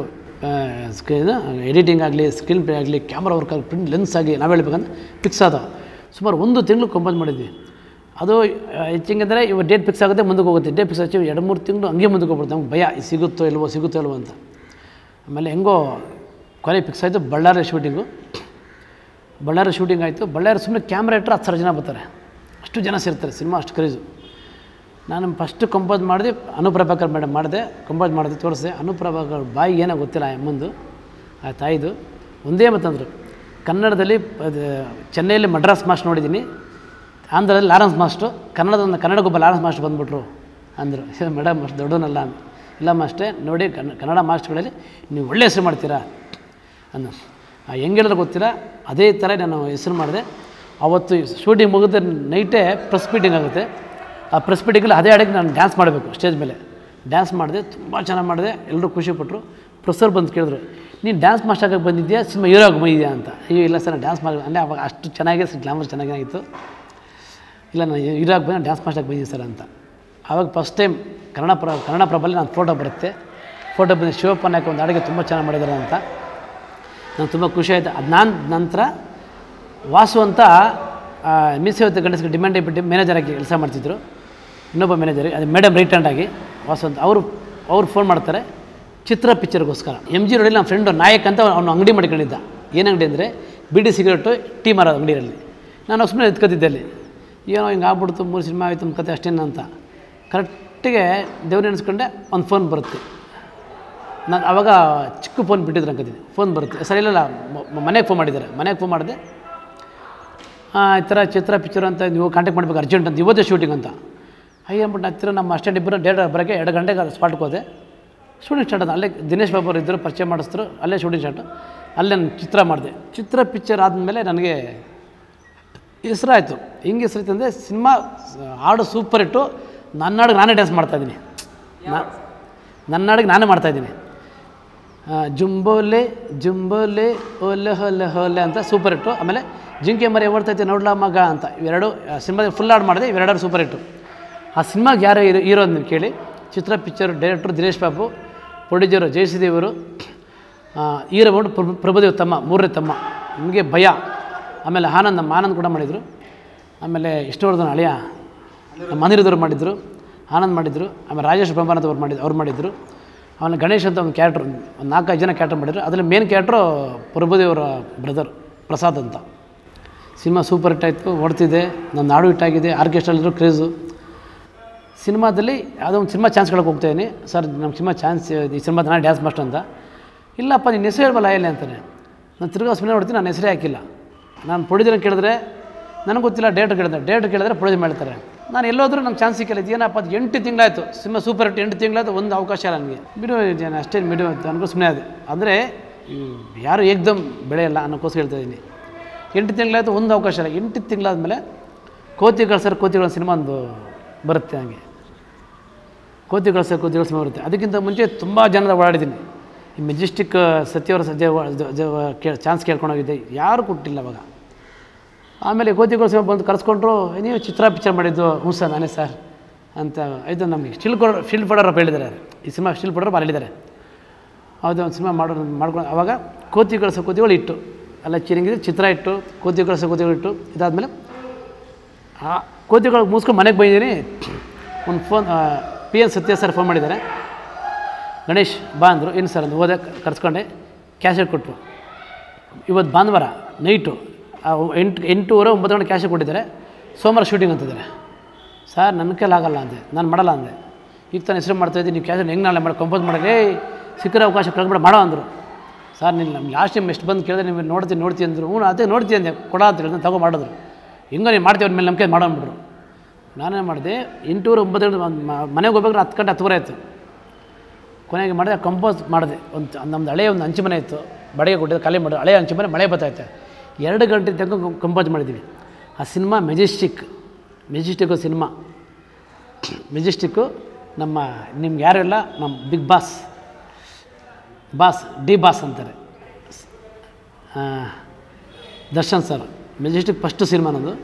ಎಡಿಟಿಂಗ್ ಆಗಲಿ ಸ್ಕ್ರೀನ್ ಪ್ಲೇ ಆಗಲಿ ಕ್ಯಾಮ್ರಾ ವರ್ಕ್ ಆಗಲಿ ಪ್ರಿಂಟ್ ಲೆನ್ಸ್ ಆಗಿ ನಾವು ಹೇಳ್ಬೇಕಂದ್ರೆ ಫಿಕ್ಸ್ ಆದ ಸುಮಾರು ಒಂದು ತಿಂಗಳು ಕಂಪೋಸ್ ಮಾಡಿದ್ವಿ ಅದು ಹೆಚ್ಚಿಂಗಂದರೆ ಇವಾಗ ಡೇಟ್ ಫಿಕ್ಸ್ ಆಗುತ್ತೆ ಮುಂದಕ್ಕೆ ಹೋಗುತ್ತೆ ಡೇಟ್ ಫಿಕ್ಸ್ ಆಗಿ ಎರಡು ಮೂರು ತಿಂಗಳು ಹಂಗೆ ಮುಂದಕ್ಕೆ ಹೋಗ್ಬಿಡುತ್ತೆ ನಮ್ಗೆ ಭಯ ಇದು ಸಿಗುತ್ತೋ ಇಲ್ವೋ ಸಿಗುತ್ತೋ ಇಲ್ವೋ ಅಂತ ಆಮೇಲೆ ಹೆಂಗೋ ಕೊನೆ ಫಿಕ್ಸ್ ಆಯಿತು ಬಳ್ಳಾರಿ ಶೂಟಿಂಗು ಬಳ್ಳಾರಿ ಶೂಟಿಂಗ್ ಆಯಿತು ಬಳ್ಳಾರಿ ಸುಮ್ಮನೆ ಕ್ಯಾಮ್ರಾ ಇಟ್ಟರೆ ಹತ್ತು ಸಾವಿರ ಜನ ಬರ್ತಾರೆ ಅಷ್ಟು ಜನ ಸೇರ್ತಾರೆ ಸಿನಿಮಾ ಅಷ್ಟು ಕ್ರೇಜು ನಾನು ಫಸ್ಟ್ ಕಂಪೋಸ್ ಮಾಡಿದೆ ಅನುಪ್ರಭಾಕರ್ ಮೇಡಮ್ ಮಾಡಿದೆ ಕಂಪೋಸ್ ಮಾಡಿದೆ ತೋರಿಸಿದೆ ಅನುಪ್ರಭಾಕರ್ ಬಾಯಿ ಏನೋ ಗೊತ್ತಿಲ್ಲ ಆ ಅಮ್ಮಂದು ಆ ತಾಯಿದು ಒಂದೇ ಮಾತಂದರು ಕನ್ನಡದಲ್ಲಿ ಅದು ಚೆನ್ನೈಯಲ್ಲಿ ಮಡ್ರಾಸ್ ಮಾಸ್ಟರ್ ನೋಡಿದ್ದೀನಿ ಆಂಧ್ರದಲ್ಲಿ ಲಾರೆನ್ಸ್ ಮಾಸ್ಟ್ರು ಕನ್ನಡದ ಕನ್ನಡಗೊಬ್ಬ ಲಾರೆನ್ಸ್ ಮಾಸ್ಟರ್ ಬಂದುಬಿಟ್ರು ಅಂದರು ಮೇಡಮ್ ಅಷ್ಟು ದೊಡ್ಡವನಲ್ಲ ಅಂದ ಇಲ್ಲ ಮಾಸ್ಟ್ರೆ ನೋಡಿ ಕನ್ನ ಕನ್ನಡ ಮಾಸ್ಟ್ರುಗಳಲ್ಲಿ ನೀವು ಒಳ್ಳೆ ಹೆಸರು ಮಾಡ್ತೀರಾ ಅಂದ ಆ ಹೆಂಗೆ ಹೇಳಿದ್ರೆ ಗೊತ್ತಿಲ್ಲ ಅದೇ ಥರ ನಾನು ಹೆಸರು ಮಾಡಿದೆ ಅವತ್ತು ಶೂಟಿಂಗ್ ಮುಗಿದ ನೈಟೇ ಪ್ರೆಸ್ ಮೀಟಿಂಗ್ ಆಗುತ್ತೆ ಆ ಪ್ರೆಸ್ ಮೀಟಿಂಗಲ್ಲಿ ಅದೇ ಹಾಡಿಗೆ ನಾನು ಡ್ಯಾನ್ಸ್ ಮಾಡಬೇಕು ಸ್ಟೇಜ್ ಮೇಲೆ ಡ್ಯಾನ್ಸ್ ಮಾಡಿದೆ ತುಂಬ ಚೆನ್ನಾಗಿ ಮಾಡಿದೆ ಎಲ್ಲರೂ ಖುಷಿಪಟ್ಟರು ಪ್ರೊಫೆಸರ್ ಬಂದು ಕೇಳಿದ್ರು ನೀನು ಡ್ಯಾನ್ಸ್ ಮಾಸ್ಟರ್ ಆಗಕ್ಕೆ ಬಂದಿದ್ಯಾ ಸಿನಿಮಾ ಹೀರೋ ಆಗಿ ಬಂದಿದ್ಯಾ ಅಂತ ಅಯ್ಯೋ ಇಲ್ಲ ಸರ್ ಡ್ಯಾನ್ಸ್ ಮಾಡಿ ಅಂದರೆ ಅವಾಗ ಅಷ್ಟು ಚೆನ್ನಾಗಿ ಗ್ಲಾಮರ್ ಚೆನ್ನಾಗಿತ್ತು ಇಲ್ಲ ನಾನು ಹೀರೋ ಆಗಿ ಬಂದು ಡ್ಯಾನ್ಸ್ ಮಾಸ್ಟರ್ ಬಂದಿದ್ದೀನಿ ಸರ್ ಅಂತ ಆವಾಗ ಫಸ್ಟ್ ಟೈಮ್ ಕನ್ನಡ ಪ್ರ ಕನ್ನಡ ಪ್ರಭಲ್ಲಿ ನಾನು ಫೋಟೋ ಬರುತ್ತೆ ಫೋಟೋ ಬಂದು ಶಿವಪ್ಪನಾಯಕ ಒಂದು ಅಡುಗೆ ತುಂಬ ಚೆನ್ನಾಗಿ ಮಾಡಿದ್ದಾರೆ ಅಂತ ನಂಗೆ ತುಂಬ ಖುಷಿ ಆಯಿತು ಅದು ನಾನು ನಂತರ ವಾಸು ಅಂತ ಮೀಸೆವತ್ತು ಗಂಡಸಿಗೆ ಡಿಮ್ಯಾಂಡ್ ಬಿಟ್ಟು ಮ್ಯಾನೇಜರ್ ಆಗಿ ಕೆಲಸ ಮಾಡ್ತಿದ್ರು ಇನ್ನೊಬ್ಬ ಮ್ಯಾನೇಜರ್ ಅದು ಮೇಡಮ್ ರೈಟ್ ಹ್ಯಾಂಡ್ ಆಗಿ ವಾಸು ಅಂತ ಅವರು ಅವ್ರು ಫೋನ್ ಮಾಡ್ತಾರೆ ಚಿತ್ರ ಪಿಕ್ಚರ್ಗೋಸ್ಕರ ಎಮ್ ಜಿ ರೋಡಲ್ಲಿ ನನ್ನ ಫ್ರೆಂಡು ನಾಯಕ್ ಅಂತ ಅವನು ಅಂಗಡಿ ಮಾಡ್ಕೊಂಡಿದ್ದ ಏನು ಅಂಗಡಿ ಅಂದರೆ ಬಿಡಿ ಸಿಗರೇಟು ಟೀ ಮಾರೋದು ಅಂಗಡಿಯಲ್ಲಿ ನಾನು ಸುಮ್ಮನೆ ಎತ್ಕೊತಿದ್ದೆ ಅಲ್ಲಿ ಏನೋ ಹಿಂಗೆ ಆಗ್ಬಿಡ್ತು ಮೂರು ಸಿನಿಮಾ ಆಯಿತು ನಮ್ಮ ಕತೆ ಅಷ್ಟೇನು ಅಂತ ಕರೆಕ್ಟಿಗೆ ದೇವ್ರು ನೆನೆಸ್ಕೊಂಡೆ ಒಂದು ಫೋನ್ ಬರುತ್ತೆ ನಾನು ಆವಾಗ ಚಿಕ್ಕ ಫೋನ್ ಬಿಟ್ಟಿದ್ರು ಅನ್ಕೋತೀನಿ ಫೋನ್ ಬರುತ್ತೆ ಸರಿ ಇಲ್ಲ ಮನೆಗೆ ಫೋನ್ ಮಾಡಿದ್ದಾರೆ ಮನೆಗೆ ಫೋನ್ ಮಾಡಿದೆ ಆ, ಈ ಥರ ಚಿತ್ರ ಪಿಕ್ಚರ್ ಅಂತ ನೀವು ಕಾಂಟ್ಯಾಕ್ಟ್ ಮಾಡಬೇಕು ಅರ್ಜೆಂಟ್ ಅಂತ ಇವತ್ತೇ ಶೂಟಿಂಗ್ ಅಂತ ಅಯ್ಯ ಅಂದ್ಬಿಟ್ಟು ಹತ್ತಿರ ನಮ್ಮ ಅಷ್ಟೇ ಇಬ್ಬರು ಡೇಟ್ ಬರೋಕ್ಕೆ ಎರಡು ಗಂಟೆಗೆ ಸ್ಪಾಟ್ಗೆ ಹೋದೆ ಶೂಟಿಂಗ್ ಸ್ಟಾರ್ಟ್ ಅಲ್ಲೇ ದಿನೇಶ್ ಬಾಬು ಅವರು ಇದ್ದರು ಪರಿಚಯ ಮಾಡಿಸಿದ್ರು ಅಲ್ಲೇ ಶೂಟಿಂಗ್ ಸ್ಟಾರ್ಟು ಅಲ್ಲೇ ನಾನು ಚಿತ್ರ ಮಾಡಿದೆ ಚಿತ್ರ ಪಿಕ್ಚರ್ ಆದಮೇಲೆ ನನಗೆ ಹೆಸರಾಯಿತು ಹೆಂಗೆ ಹೆಸರಾಯ್ತು ಅಂದರೆ ಸಿನಿಮಾ ಹಾಡು ಸೂಪರ್ ಇಟ್ಟು ನನ್ನ ಹಾಡಿಗೆ ನಾನೇ ಡ್ಯಾನ್ಸ್ ಮಾಡ್ತಾಯಿದ್ದೀನಿ ನನ್ನ ಹಾಡಿಗೆ ನಾನೇ ಮಾಡ್ತಾಯಿದ್ದೀನಿ ಜುಂಬೋಲೆ ಜುಂಬೋಲೆ ಓಲೆ ಹೊಲೆ ಹೊಲೆ ಅಂತ ಸೂಪರ್ ಹಿಟ್ಟು ಆಮೇಲೆ ಜಿಂಕೆ ಮರಿ ಓಡ್ತೈತೆ ನೋಡ್ಲಾ ಮಗ ಅಂತ ಇವೆರಡು ಸಿನಿಮಾದ ಫುಲ್ ಹಾಡು ಮಾಡಿದೆ ಇವೆರಡು ಸೂಪರ್ ಹಿಟ್ಟು ಆ ಸಿನಿಮಾಗೆ ಯಾರು ಹೀರೋ ಹೀರೋ ಅಂತ ನೀವು ಕೇಳಿ ಚಿತ್ರ picture director Dinesh Babu producer ಜಯಶ್ರೀದೇವರು ಹೀರೋ ಬಂದು ಪ್ರಭು ಪ್ರಭುದೇವ್ ತಮ್ಮ ಮೂರನೇ ತಮ್ಮ ನಿಮಗೆ ಭಯ ಆಮೇಲೆ ಆನಂದ್ ನಮ್ಮ ಆನಂದ್ ಕೂಡ ಮಾಡಿದರು ಆಮೇಲೆ ಇಷ್ಟವರ್ಧನ್ ಅಳಿಯ ನಮ್ಮ ಅನಿರುದ್ಧರು ಮಾಡಿದ್ರು ಆನಂದ್ ಮಾಡಿದ್ರು ಆಮೇಲೆ ರಾಜೇಶ್ ಬ್ರಹ್ಮಾನಂದ್ ಅವ್ರು ಮಾಡಿದ್ರು ಅವ್ರು ಮಾಡಿದ್ರು ಆಮೇಲೆ ಗಣೇಶ್ ಅಂತ ಒಂದು ಕ್ಯಾರೆಕ್ಟ್ರ್ ಒಂದು ನಾಲ್ಕೈದು ಜನ ಕ್ಯಾರೆಕ್ಟರ್ ಮಾಡಿದ್ರು ಅದರಲ್ಲಿ ಮೇನ್ ಕ್ಯಾರೆಕ್ಟ್ರು ಪ್ರಭುದೇವರ ಬ್ರದರ್ ಪ್ರಸಾದ್ ಅಂತ ಸಿನಿಮಾ ಸೂಪರ್ ಹಿಟ್ ಆಯಿತು ಓಡ್ತಿದೆ ನನ್ನ ನಾಡು ಹಿಟ್ಟಾಗಿದೆ ಆರ್ಕೆಸ್ಟ್ರಲ್ಲಿರೋ ಕ್ರೇಜು ಸಿನಿಮಾದಲ್ಲಿ ಯಾವುದೋ ಒಂದು ಸಿನಿಮಾ ಚಾನ್ಸ್ ಕೇಳಕ್ಕೆ ಹೋಗ್ತಾಯಿದ್ದೀನಿ ಸರ್ ನಮ್ಮ ಸಿನಿಮಾ ಚಾನ್ಸ್ ಈ ಸಿನಿಮಾದ ನಾನು ಡ್ಯಾನ್ಸ್ ಮಾಸ್ಟರ್ ಅಂತ ಇಲ್ಲಪ್ಪ ನಿನ್ನ ಹೆಸರು ಹೇಳ್ಬಲ್ಲ ಇಲ್ಲ ಅಂತಾನೆ ನಾನು ತಿರ್ಗಾ ಸುಮ್ಮನೆ ನೋಡ್ತೀನಿ ನಾನು ಹೆಸರೇ ಹಾಕಿಲ್ಲ ನಾನು ಪ್ರೊಡ್ಯೂಸರ್ ಕೇಳಿದ್ರೆ ನನಗೆ ಗೊತ್ತಿಲ್ಲ ಡೇಟ್ ಕೇಳಿದ್ರೆ ಡೇಟ್ ಕೇಳಿದ್ರೆ ಪ್ರೊಡ್ಯೂಸ್ ಮಾಡ್ತಾರೆ ನಾನು ಎಲ್ಲೋದ್ರೂ ನಂಗೆ ಚಾನ್ಸ್ ಸಿಕ್ಕಿಲ್ಲ ಏನಪ್ಪ ಅದು ಎಂಟು ತಿಂಗಳಾಯಿತು ಸಿನಿಮಾ ಸೂಪರ್ ಹಿಟ್ ಎಂಟು ತಿಂಗಳಾಯ್ತು ಒಂದು ಅವಕಾಶ ಇಲ್ಲ ನನಗೆ ಬಿಡು ನಾನು ಅಷ್ಟೇನು ಬಿಡು ಅಂತ ನನಗೂ ಸುಮ್ಮನೆ ಅದು ಅಂದರೆ ಯಾರು ಏಕ್ದಮ್ ಬೆಳೆಯಲ್ಲ ಅನ್ನೋಕ್ಕೋಸ್ಕರ ಹೇಳ್ತಾ ಇದ್ದೀನಿ ಎಂಟು ತಿಂಗಳಾಯಿತು ಒಂದು ಅವಕಾಶ ಇಲ್ಲ ಎಂಟು ತಿಂಗಳಾದಮೇಲೆ ಕೋತಿಗಳು ಸರ್ ಕೋತಿಗಳ ಸಿನಿಮಾ ಒಂದು ಬರುತ್ತೆ ನನಗೆ ಕೋತಿಗಳ ಸರ್ ಕೋತಿಗಳ ಸಿನಿಮಾ ಬರುತ್ತೆ ಅದಕ್ಕಿಂತ ಮುಂಚೆ ತುಂಬ ಜನದ ಓಡಾಡಿದ್ದೀನಿ ಈ ಮೆಜೆಸ್ಟಿಕ್ ಸತ್ಯವರ ಸದ್ಯ ಕೇ ಚಾನ್ಸ್ ಕೇಳ್ಕೊಂಡೋಗಿದ್ದೆ ಯಾರು ಕೊಟ್ಟಿಲ್ಲ ಅವಾಗ ಆಮೇಲೆ ಕೋತಿಗಳ ಸಿನಿಮಾ ಬಂದು ಕರೆಸ್ಕೊಂಡ್ರು ನೀವು ಚಿತ್ರ ಪಿಕ್ಚರ್ ಮಾಡಿದ್ದು ಹ್ಞೂ ಸರ್ ನಾನೇ ಸರ್ ಅಂತ ಆಯಿತು ನಮಗೆ ಸ್ಟಿಲ್ ಕೊಡೋ ಸ್ಟಿಲ್ ಫೋಟೋಗ್ರಾಫ್ ಹೇಳಿದ್ದಾರೆ ಈ ಸಿನಿಮಾ ಸ್ಟಿಲ್ ಫೋಟೋಗ್ರಾಫ್ ಹೇಳಿದ್ದಾರೆ ಹೌದು ಒಂದು ಸಿನಿಮಾ ಮಾಡೋ ಮಾಡ್ಕೊಂಡು ಅವಾಗ ಕೋತಿ ಕಳಿಸೋ ಕೋತಿಗಳು ಇಟ್ಟು ಎಲ್ಲ ಚಿರಂಗಿದ್ರೆ ಚಿತ್ರ ಇಟ್ಟು ಕೋತಿ ಕಳಿಸೋ ಕೋತಿಗಳು ಇಟ್ಟು ಇದಾದಮೇಲೆ ಆ ಕೋತಿಗಳು ಮುಗಿಸ್ಕೊಂಡು ಮನೆಗೆ ಬಂದಿದ್ದೀನಿ ಒಂದು phone P N Satya sir phone ಮಾಡಿದ್ದಾರೆ ಗಣೇಶ್ ಬಾ ಅಂದರು ಏನು ಸರ್ ಅಂದು ಹೋದೆ ಕರ್ಸ್ಕೊಂಡೆ ಕ್ಯಾಶೆಟ್ ಕೊಟ್ಟರು ಇವತ್ತು ಭಾನುವಾರ ನೈಟು ಆ ಎಂಟು ಎಂಟೂವರೆ ಒಂಬತ್ತು ಗಂಟೆ ಕ್ಯಾಶೆಟ್ ಕೊಟ್ಟಿದ್ದಾರೆ ಸೋಮವಾರ ಶೂಟಿಂಗ್ ಅಂತಿದ್ದಾರೆ ಸರ್ ನನ್ನ ಕೈಲಿ ಆಗಲ್ಲ ಅಂದೆ ನಾನು ಮಾಡಲ್ಲ ಅಂದೆ ಈಗ ತಾನು ಹೆಸರು ಮಾಡ್ತಾಯಿದ್ದೀನಿ ನೀವು ಕ್ಯಾಶೆಟ್ ಹೆಂಗೆ ನಾಳೆ ಮಾಡಿ ಕಂಪೋಸ್ ಮಾಡಲಿ ಏಯ್ ಸಿಕ್ಕಿರೋ ಅವಕಾಶ ಕಳ್ಕೊಬೇಡ ಮಾಡೋ ಅಂದರು ಸರ್ ನೀನು ನಮ್ಗೆ ಲಾಸ್ಟ್ ಟೈಮ್ ಎಷ್ಟು ಬಂದು ಕೇಳಿದ್ರೆ ನೀವು ನೋಡ್ತೀನಿ ನೋಡ್ತೀನಿ ಅಂದರು ಹ್ಞೂ ಅದೇ ನೋಡ್ತೀನಿ ಅಂದೆ ಕೊಡ ಅಂತ ಹೇಳಿದ್ರೆ ತಗೋ ಮಾಡಿದ್ರು ಹೆಂಗೋ ನೀವು ಮಾಡ್ತೀವಿ ಅವ್ರ ಮೇಲೆ ನಂಬಿಕೆ ಮಾಡೋ ಅಂದ್ಬಿಟ್ರು ನಾನೇನು ಮಾಡಿದೆ ಎಂಟೂವರೆ ಒಂಬತ್ತು ಗಂಟೆ ಮನೆಗೆ ಹೋಗ್ಬೇಕಾದ್ರೆ ಹತ್ತು ಗಂಟೆ ಹತ್ತುವರೆ ಆಯಿತು ಕೊನೆಗೆ ಮಾಡಿದೆ ಕಂಪೋಸ್ ಮಾಡಿದೆ ಒಂದು ನಮ್ಮದು ಹಳೆಯ ಒಂದು ಹಂಚು ಮನೆ ಇತ್ತು ಬಡಿಗೆ ಕೊಟ್ಟಿದ್ದು ಖಾಲಿ ಮಾಡಿದೆ ಹಳೆಯ ಹಂಚು ಮನೆ ಮಳೆ ಬರ್ತೈತೆ ಎರಡು ಗಂಟೆ ತನಕ ಕಂಪೋಸ್ ಮಾಡಿದ್ದೀವಿ ಆ cinema Majestic Majestic cinema Majestic ನಮ್ಮ ನಿಮ್ಗೆ ಯಾರು ಇಲ್ಲ ನಮ್ಮ big boss boss D boss ಅಂತಾರೆ ಆ, Darshan sir Majestic first cinema ನನ್ನದು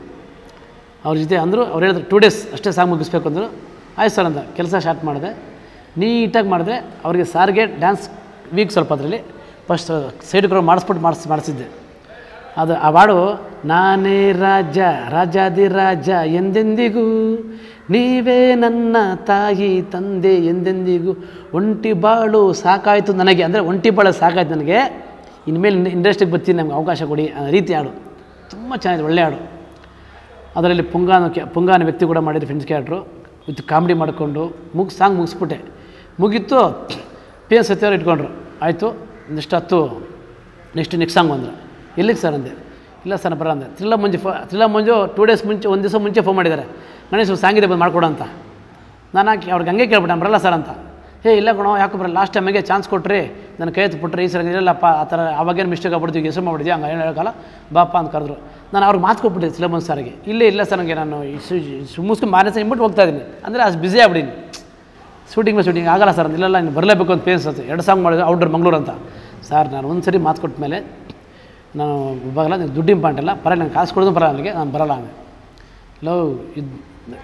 ಅವ್ರ ಜೊತೆ ಅಂದರು ಅವ್ರು ಹೇಳಿದ್ರು ಟೂ ಡೇಸ್ ಅಷ್ಟೇ ಸಾಂಗ್ ಮುಗಿಸ್ಬೇಕು ಅಂದರು ಆಯ್ತು ಸರ್ ಅಂತ ಕೆಲಸ ಸ್ಟಾರ್ಟ್ ಮಾಡಿದೆ ನೀಟಾಗಿ ಮಾಡಿದೆ ಅವರಿಗೆ ಸಾರಿಗೆ ಡ್ಯಾನ್ಸ್ ವೀಕ್ ಸ್ವಲ್ಪ ಅದರಲ್ಲಿ ಫಸ್ಟ್ ಸೈಡ್ ಕ್ರೌಡ್ ಮಾಡಿಸ್ಬಿಟ್ಟು ಮಾಡಿಸ್ ಮಾಡಿಸಿದ್ದೆ ಅದು ಆ ಹಾಡು ನಾನೇ ರಾಜ ರಾಜಾದಿ ರಾಜ ಎಂದೆಂದಿಗೂ ನೀವೇ ನನ್ನ ತಾಯಿ ತಂದೆ ಎಂದೆಂದಿಗೂ ಒಂಟಿ ಬಾಳು ಸಾಕಾಯಿತು ನನಗೆ ಅಂದರೆ ಒಂಟಿ ಬಾಳು ಸಾಕಾಯ್ತು ನನಗೆ ಇನ್ಮೇಲೆ ಇಂಡಸ್ಟ್ರಿಗೆ ಬರ್ತೀನಿ ನಮ್ಗೆ ಅವಕಾಶ ಕೊಡಿ ಅನ್ನೋ ರೀತಿ ಹಾಡು ತುಂಬ ಚೆನ್ನಾಗಿದೆ ಒಳ್ಳೆ ಹಾಡು ಅದರಲ್ಲಿ ಪುಂಗಾನ ಕ್ಯಾ ಪುಂಗಾನ ವ್ಯಕ್ತಿ ಕೂಡ ಮಾಡಿದ್ರು ಫ್ರೆಂಡ್ಸ್ ಕ್ಯಾರೆಕ್ಟ್ರು ವಿತ್ ಕಾಮಿಡಿ ಮಾಡಿಕೊಂಡು ಮುಗಿ ಸಾಂಗ್ ಮುಗಿಸ್ಬಿಟ್ಟೆ ಮುಗೀತು ಪಿ ಎಸ್ ಸತ್ಯವ್ರು ಇಟ್ಕೊಂಡ್ರು ಆಯಿತು ನೆಕ್ಸ್ಟ್ ಹತ್ತು ನೆಕ್ಸ್ಟ್ ನೆಕ್ಸ್ಟ್ ಸಾಂಗ್ ಬಂದರು ಎಲ್ಲಿಗೆ ಸರ್ ಅಂದೆ ಇಲ್ಲ ಸರ್ ಬರ ಅಂದೆ ತ್ರಿಲ್ಲ ಮಂಜು ಫೋ ತ್ರಿಲ್ಲ ಮಂಜು ಟೂ ಡೇಸ್ ಮುಂಚೆ ಒಂದು ದಿವಸ ಮುಂಚೆ ಫೋನ್ ಮಾಡಿದ್ದಾರೆ ಗಣೇಶ್ ಸಾಂಗ್ ಇದೆ ಬಂದು ಮಾಡ್ಕೊಡು ಅಂತ ನಾನು ಹಾಕಿ ಅವ್ರಿಗೆ ಹಂಗೆ ಕೇಳ್ಬಿಟ್ಟೆ ನಾನು ಬರಲ್ಲ ಸರ್ ಅಂತ ಹೇ ಇಲ್ಲ ಕಣೋ ಯಾಕೆ ಬರಲ್ಲ ಲಾಸ್ಟ್ ಟೈಮಿಗೆ ಚಾನ್ಸ್ ಕೊಟ್ರಿ ನನ್ನ ಕೈ ಎತ್ತು ಬಿಟ್ರಿ ಈ ಸಲ ಇರಲ್ಲಪ್ಪ ಆ ಥರ ಅವಾಗೇನು ಮಿಸ್ಟೇಕ್ ಆಗ್ಬಿಡ್ತೀವಿ ಹೆಸರು ಮಾಡ್ಬಿಡ್ತೀವಿ ಹಂಗೆ ಏನು ಹೇಳೋಕ್ಕಲ್ಲ ಬಾಪ್ಪ ಅಂತ ಕರೆದ್ರು ನಾನು ಅವ್ರಿಗೆ ಮಾತು ಕೊಟ್ಬಿಟ್ಟೆ ಸಿಲೆಬಸ್ ಸರ್ಗೆ ಇಲ್ಲೇ ಇಲ್ಲ ಸರ್ ನನಗೆ ನಾನು ಮುಗಿಸ್ಕೊಂಡು ಮಾರನೇ ಇಂಬಿಟ್ಟು ಹೋಗ್ತಾ ಇದ್ದೀನಿ ಅಂದರೆ ಅಷ್ಟು ಬ್ಯುಸಿ ಆಗ್ಬಿಡೀನಿ ಶೂಟಿಂಗ್ ಮೇಲೆ ಶೂಟಿಂಗ್ ಆಗಲ್ಲ ಸರ್ ಇಲ್ಲೆಲ್ಲ ಇನ್ನು ಬರಲೇಬೇಕು ಅಂತ ಪೇನ್ಸ್ ಅದು ಎರಡು ಸಾಂಗ್ ಮಾಡಿದ್ರು ಔಟ್ಡೋರ್ ಮಂಗಳೂರು ಅಂತ ಸರ್ ನಾನು ಒಂದು ಸರಿ ಮಾತು ಕೊಟ್ಟ ಮೇಲೆ ನಾನು ಇವಾಗಲ್ಲ ನೀವು ದುಡ್ಡು ಇಂಪಾರ್ಟ್ ಅಲ್ಲ ಪರವಾಗಿಲ್ಲ ನಾನು ಕಾಸು ಕೊಡೋದು ಬರಲ್ಲ ನನಗೆ ನಾನು ಬರಲ್ಲ ಅಂದೆ ಲವ್ ಇದು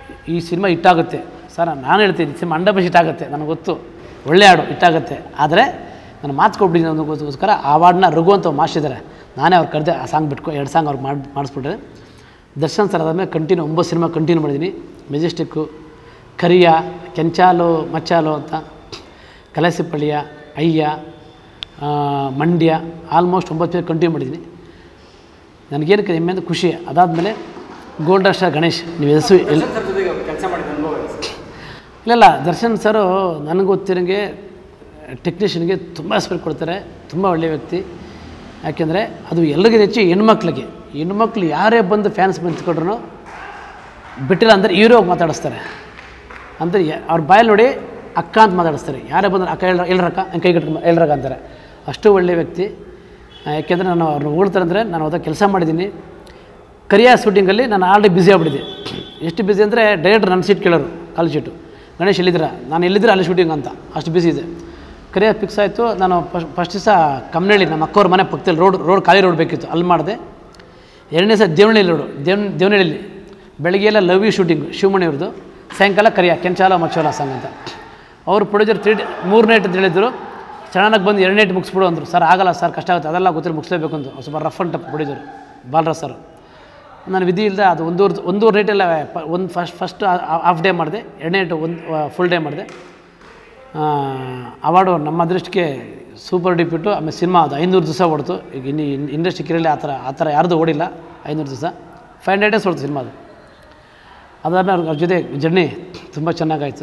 ಈ ಸಿನಿಮಾ ಹಿಟ್ಟಾಗುತ್ತೆ ಸರ್ ನಾನು ಹೇಳ್ತೀನಿ ಈ ಸಿನಿಮಾ ಹಂಡ್ರೆಡ್ ಹಿಟ್ ಆಗುತ್ತೆ ನನಗೆ ಗೊತ್ತು ಒಳ್ಳೆ ಹಾಡು ಹಿಟ್ಟಾಗುತ್ತೆ ಆದರೆ ನಾನು ಮಾತು ಕೊಟ್ಬಿಟ್ಟಿದ್ದೀನಿ ಅನ್ನೋದಕ್ಕೋಸ್ಕರ ಆ ಹಾಡನ್ನ ರಘು ಅಂತ ಮಾಸ್ಟರ್ ಇದ್ದಾರೆ ನಾನೇ ಅವ್ರು ಕರೆದೆ ಆ ಸಾಂಗ್ ಬಿಟ್ಕೊ ಎರಡು ಸಾಂಗ್ ಅವ್ರಿಗೆ ಮಾಡಿ ಮಾಡಿಸ್ಬಿಟ್ರೆ ದರ್ಶನ್ ಸರ್ ಅದಾದಮೇಲೆ ಕಂಟಿನ್ಯೂ ಒಂಬತ್ತು ಸಿನಿಮಾ ಕಂಟಿನ್ಯೂ ಮಾಡಿದ್ದೀನಿ ಮೆಜೆಸ್ಟಿಕ್ಕು ಕರಿಯ ಕೆಂಚಾಲು ಮಚ್ಚಾಲು ಅಂತ ಕಲಸಿಪಳ್ಳಿಯ ಅಯ್ಯ ಆ, ಮಂಡ್ಯ ಆಲ್ಮೋಸ್ಟ್ ಒಂಬತ್ತು ಪೇರ್ ಕಂಟಿನ್ಯೂ ಮಾಡಿದ್ದೀನಿ ನನಗೇನಕ್ಕೆ ಹೆಮ್ಮೆ ಅಂದರೆ ಖುಷಿ ಅದಾದಮೇಲೆ ಗೋಲ್ಡ್ ಸ್ಟಾರ್ ಗಣೇಶ್ ನೀವು ಹೆಸರು ಎಲ್ ಸರ್ ಜೊತೆಗೆ ಕೆಲಸ ಮಾಡಿದ ಅನುಭವ ಇದೆ ಸರ್. ಇಲ್ಲ ದರ್ಶನ್ ಸರು ನನಗೆ ಗೊತ್ತಿರೋಂಗೆ ಟೆಕ್ನಿಷಿಯನ್ಗೆ ತುಂಬ ರೆಸ್ಪೆಕ್ಟ್ ಕೊಡ್ತಾರೆ ತುಂಬ ಒಳ್ಳೆಯ ವ್ಯಕ್ತಿ ಯಾಕೆಂದರೆ ಅದು ಎಲ್ರಿಗಿಂತ ಹೆಚ್ಚು ಹೆಣ್ಮಕ್ಳಿಗೆ ಹೆಣ್ಮಕ್ಳು ಯಾರೇ ಬಂದು ಫ್ಯಾನ್ಸ್ ಬಂದ್ಕೊಂಡ್ರು ಬಿಟ್ಟಿಲ್ಲ ಅಂದರೆ ಹೀರೋ ಮಾತಾಡಿಸ್ತಾರೆ ಅಂದರೆ ಯ- ಅವ್ರ ಬಾಯಲ್ಲಿ ನೋಡಿ ಅಕ್ಕ ಅಂತ ಮಾತಾಡಿಸ್ತಾರೆ ಯಾರೇ ಬಂದ್ರೆ ಅಕ್ಕ ಎಲ್ರ ಎಲ್ರಕ್ಕ ನನ್ನ ಕೈ ಕಟ್ಕೊಂಡು ಎಲ್ರಕ್ಕ ಅಂತಾರೆ ಅಷ್ಟು ಒಳ್ಳೆಯ ವ್ಯಕ್ತಿ ಆ, ಯಾಕೆಂದರೆ ನಾನು ಅವ್ರನ್ನ ಹೋಗ್ತಾರೆ ಅಂದರೆ ನಾನು ಅವಾಗ ಕೆಲಸ ಮಾಡಿದ್ದೀನಿ ಕರಿಯ ಶೂಟಿಂಗಲ್ಲಿ ನಾನು ಆಲ್ರೆಡಿ ಬ್ಯುಸಿ ಆಗ್ಬಿಟ್ಟಿದ್ದೆ ಎಷ್ಟು ಬ್ಯುಸಿ ಅಂದರೆ ಡೈರೆಕ್ಟರ್ ನನ್ನ ಸೀಟ್ ಕೇಳೋರು ಕಾಲ್ ಶೀಟು ಗಣೇಶ್ ಎಲ್ಲಿದ್ದೀರಾ ನಾನು ಎಲ್ಲಿದ್ದೀರ ಅಲ್ಲಿ ಶೂಟಿಂಗ್ ಅಂತ ಅಷ್ಟು ಬ್ಯುಸಿ ಇದೆ ಕರಿಯ ಫಿಕ್ಸ್ ಆಯಿತು ನಾನು ಫಸ್ಟ್ ಫಸ್ಟ್ ದಿವಸ ಕಮ್ನಳ್ಳಿ ನಮ್ಮ ಅಕ್ಕವ್ರ ಮನೆ ಪಕ್ಕದಲ್ಲಿ ರೋಡ್ ರೋಡ್ ಖಾಲಿ ರೋಡ್ ಬೇಕಿತ್ತು ಅಲ್ಲಿ ಮಾಡಿದೆ ಎರಡನೇ ಸಲ ದೇವನಹಳ್ಳಿ ರೋಡು ದೇವ್ ದೇವನಹಳ್ಳಿಲಿ ಬೆಳಗ್ಗೆ ಎಲ್ಲ ಲವ್ ಯು ಶೂಟಿಂಗು ಶಿವಮಣಿ ಅವ್ರದ್ದು ಸಾಯಂಕಾಲ ಕರಿಯ ಕೆಂಚಾಲ ಮಚ್ಚೋಲ ಸಾಂಗ್ ಅಂತ ಅವರು ಪ್ರೊಡ್ಯೂಸರ್ ತ್ರೀ ಮೂರು ನೈಟ್ ಅಂತ ಹೇಳಿದ್ರು ಚೆನ್ನಾಗಿ ಬಂದು ಎರಡು ನೈಟ್ ಮುಗಿಸ್ಬಿಡು ಅಂದರು ಸರ್ ಆಗಲ್ಲ ಸರ್ ಕಷ್ಟ ಆಗುತ್ತೆ ಅದೆಲ್ಲ ಗೊತ್ತಿಲ್ಲ ಮುಗಿಸ್ಲೇಬೇಕು ಅಂತ ಒಂದ್ ಸ್ವಲ್ಪ rough and tough producer Balaraj sir ನಾನು ವಿಧಿ ಇಲ್ಲದೆ ಅದು ಒಂದೂರು ಒಂದೂರು ನೈಟೆಲ್ಲ ಪ ಒಂದು ಫಸ್ಟ್ ಫಸ್ಟ್ ಹಾಫ್ ಡೇ ಮಾಡಿದೆ ಎರಡನೇ ನೈಟ್ ಒಂದು ಫುಲ್ ಡೇ ಮಾಡಿದೆ ಅವಾರ್ಡು ನಮ್ಮ ಅದೃಷ್ಟಕ್ಕೆ ಸೂಪರ್ ಡಿಪ್ಯೂಟು ಆಮೇಲೆ ಸಿನಿಮಾ ಅದು ಐನೂರು ದಿವಸ ಓಡ್ತು ಈಗ ಇನ್ನು ಇಂಡಸ್ಟ್ರಿ ಕಿರಲ್ಲಿ ಆ ಥರ ಆ ಥರ ಯಾರ್ದು ಓಡಿಲ್ಲ ಐನೂರು ದಿವಸ ಫೈವ್ ಹಂಡ್ರೆಡ್ ಡೇಸ್ ಓಡ್ತು ಸಿನಿಮಾ ಅದು ಅದಾದಮೇಲೆ ಅವ್ರ ಅವ್ರ ಜೊತೆ ಜರ್ನಿ ತುಂಬ ಚೆನ್ನಾಗಾಯಿತು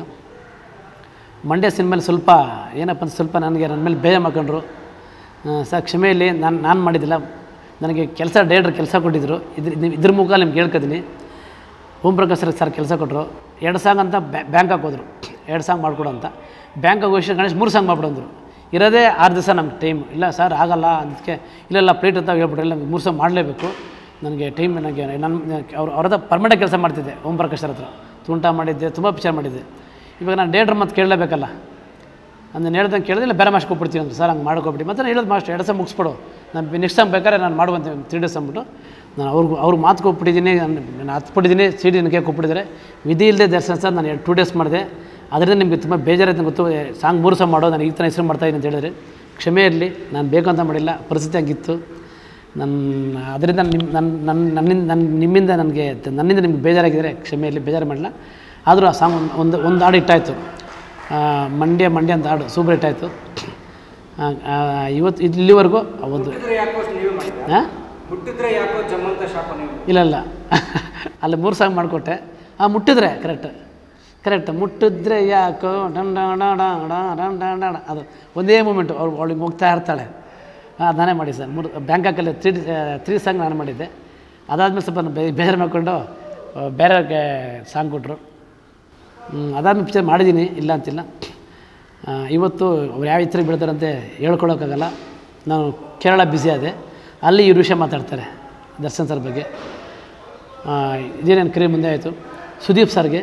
ಮಂಡ್ಯ ಸಿನಿಮೇಲಿ ಸ್ವಲ್ಪ ಏನಪ್ಪ ಅಂತ ಸ್ವಲ್ಪ ನನಗೆ ನನ್ನ ಮೇಲೆ ಬೇಜಾರು ಮಾಡ್ಕೊಂಡ್ರು ಸರ್ ಕ್ಷಮೆಯಲ್ಲಿ ನಾನು ನಾನು ಮಾಡಿದ್ದಿಲ್ಲ ನನಗೆ ಕೆಲಸ ಡೈರೆಕ್ಟ್ರ್ ಕೆಲಸ ಕೊಟ್ಟಿದ್ದರು ಇದ್ರ ನೀವು ಇದ್ರ ಮುಖ ನಿಮ್ಗೆ ಹೇಳ್ಕೊತೀನಿ ಓಂ ಪ್ರಕಾಶ್ ಸರ್ ಸರ್ ಕೆಲಸ ಕೊಟ್ಟರು ಎರಡು ಸಾಂಗ್ ಅಂತ ಬ್ಯಾಂಕಾಗಿ ಹೋದರು ಎರಡು ಸಾಂಗ್ ಮಾಡಿಕೊಡು ಅಂತ ಬ್ಯಾಂಕಾಗಿ ಹೋಗಿ ಗಣೇಶ್ ಮೂರು ಸಾಂಗ್ ಮಾಡ್ಬಿಡು ಅಂದರು ಇರೋದೇ ಆರು ದಿವಸ ನಮ್ಗೆ ಟೈಮ್ ಇಲ್ಲ ಸರ್ ಆಗಲ್ಲ ಅದಕ್ಕೆ ಇಲ್ಲೆಲ್ಲ ಪ್ಲೇಟ್ ಅಂತ ಹೇಳ್ಬಿಟ್ರೆ ಇಲ್ಲ ನಮ್ಗೆ ಮೂರು ಸಾಂಗ್ ಮಾಡಲೇಬೇಕು ನನಗೆ ಟೈಮ್ ನನಗೆ ನನ್ನ ಅವ್ರು ಅವ್ರ ಹತ್ರ ಪರ್ಮನೆಂಟ್ ಕೆಲಸ ಮಾಡ್ತಿದ್ದೆ ಓಂ ಪ್ರಕಾಶ್ ಸರ್ ಹತ್ರ ತುಂಟ ಮಾಡಿದ್ದೆ ತುಂಬ ಪಿಕ್ಚರ್ ಮಾಡಿದ್ದೆ ಇವಾಗ ನಾನು ಡೇಟ್ರ್ ಮತ್ತೆ ಕೇಳಲೇಬೇಕಲ್ಲ ಅಂದ್ರೆ ಹೇಳ್ದಂಗೆ ಕೇಳಿದ್ರೆ ಇಲ್ಲ ಬೇರೆ ಮಾಸ್ಟರ್ ಕೊಟ್ಬಿಡ್ತೀವಿ ಅಂತ ಸರ್ ಹಂಗೆ ಮಾಡ್ಕೊಬಿಟ್ಟು ಮತ್ತೆ ನಾನು ಹೇಳೋದು ಮಾಸ್ಟರ್ ಎರಡು ಸಹ ಮುಗಿಸ್ಬಿಡು ನಾನು ನೆಕ್ಸ್ಟ್ ಟೈಮ್ ಬೇಕಾದ್ರೆ ನಾನು ಮಾಡುವಂತೆ ತ್ರೀ ಡೇಸ್ ಅಂದ್ಬಿಟ್ಟು ನಾನು ಅವ್ರಿಗೆ ಅವ್ರಿಗೆ ಮಾತು ಕೊಟ್ಬಿಟ್ಟಿದ್ದೀನಿ ನಾನು ನಾನು ಹತ್ಬಿಟ್ಟಿದ್ದೀನಿ ಸೀಡಿ ನನಗೆ ಕೊಟ್ಬಿಟ್ಟಿದ್ದಾರೆ ವಿಧಿ ಇಲ್ಲದೆ ದರ್ಶನ ಸರ್ ನಾನು ಎರಡು ಟೂ ಡೇಸ್ ಮಾಡಿದೆ ಅದರಿಂದ ನಿಮಗೆ ತುಂಬ ಬೇಜಾರಾಯ್ತು ಗೊತ್ತು ಸಾಂಗ್ ಮೂರು ಸಹ ಮಾಡೋ ನಾನು ಈ ಥರ ಹೆಸರು ಮಾಡ್ತಾಯಿದ್ದೀನಿ ಅಂತ ಹೇಳಿದ್ರೆ ಕ್ಷಮೆ ಇರಲಿ ನಾನು ಬೇಕು ಅಂತ ಮಾಡಿಲ್ಲ ಪರಿಸ್ಥಿತಿ ಹಂಗಿತ್ತು ನನ್ನ ಅದರಿಂದ ನಿಮ್ಮ ನನ್ನ ನನ್ನ ನನ್ನಿಂದ ನನ್ನ ನಿಮ್ಮಿಂದ ನನಗೆ ನನ್ನಿಂದ ನಿಮ್ಗೆ ಬೇಜಾರಾಗಿದ್ದರೆ ಕ್ಷಮೆ ಇರಲಿ ಬೇಜಾರು ಮಾಡಿಲ್ಲ ಆದರೂ ಆ ಸಾಂಗ್ ಒಂದು- ಒಂದು ಒಂದು ಹಾಡು ಇಟ್ಟಾಯಿತು ಆ, ಮಂಡ್ಯ ಮಂಡ್ಯ ಅಂತ ಹಾಡು ಸೂಪರ್ ಹಿಟ್ಟಾಯಿತು ಆ, ಆ, ಇವತ್ತು ಇಲ್ಲಿವರೆಗೂ ಆ ಒಂದು ಮುಟ್ಟಿದ್ರೆ ಯಾಕೋ ಅಷ್ಟು ನೀವೇ ಮಾಡಿದ್ರಾ ಹಾಂ ಮುಟ್ಟಿದ್ರೆ ಯಾಕೋ ಜಮ್ಮಂತ ಶಾಪ ನೀವು ಇಲ್ಲ ಇಲ್ಲ ಅಲ್ಲಿ ಮೂರು ಸಾಂಗ್ ಮಾಡಿಕೊಟ್ಟೆ ಹಾಂ ಮುಟ್ಟಿದ್ರೆ ಕರೆಕ್ಟ್ ಕರೆಕ್ಟ್ ಮುಟ್ಟಿದ್ರೆ ಯಾಕೋ ಡನ್ ಡನ್ ಡನ್ ಡನ್ ಡನ್ ಡನ್ ಡನ್ ಡನ್ ಅದು ಒಂದೇ ಮೂಮೆಂಟು ಅವ್ಳು ಅವಳಿಗೆ ಹೋಗ್ತಾ ಇರ್ತಾಳೆ ಹಾಂ ನಾನೇ ಮಾಡಿ ಸರ್ ಮೂರು ಬ್ಯಾಂಕಾಕಲ್ಲಿ ತ್ರೀ ತ್ರೀ ಸಾಂಗ್ ನಾನು ಮಾಡಿದ್ದೆ ಅದಾದಮೇಲೆ ಸ್ವಲ್ಪ ನಾನು ಬೇ- ಬೇಜಾರು ಮಾಡಿಕೊಂಡು ಬೇರೆಯವ್ರಿಗೆ ಸಾಂಗ್ ಕೊಟ್ಟರು ಅದಾದ್ಮೇಲೆ ಪಿಕ್ಚರ್ ಮಾಡಿದ್ದೀನಿ ಇಲ್ಲ ಅಂತಿಲ್ಲ ಆ, ಇವತ್ತು ಅವ್ರು ಯಾವ ಇತರ ಬೀಳ್ತಾರಂತೆ ಹೇಳ್ಕೊಳಕ್ಕಾಗಲ್ಲ ನಾನು ಕೇರಳ ಬ್ಯುಸಿ ಆದೆ ಅಲ್ಲಿ ಇವ್ರ ವಿಷಯ ಮಾತಾಡ್ತಾರೆ ದರ್ಶನ್ ಸರ್ ಬಗ್ಗೆ ಆ, ಇದೇ ನನ್ನ ಕರಿ ಮುಂದೆ ಆಯಿತು ಸುದೀಪ್ ಸರ್ಗೆ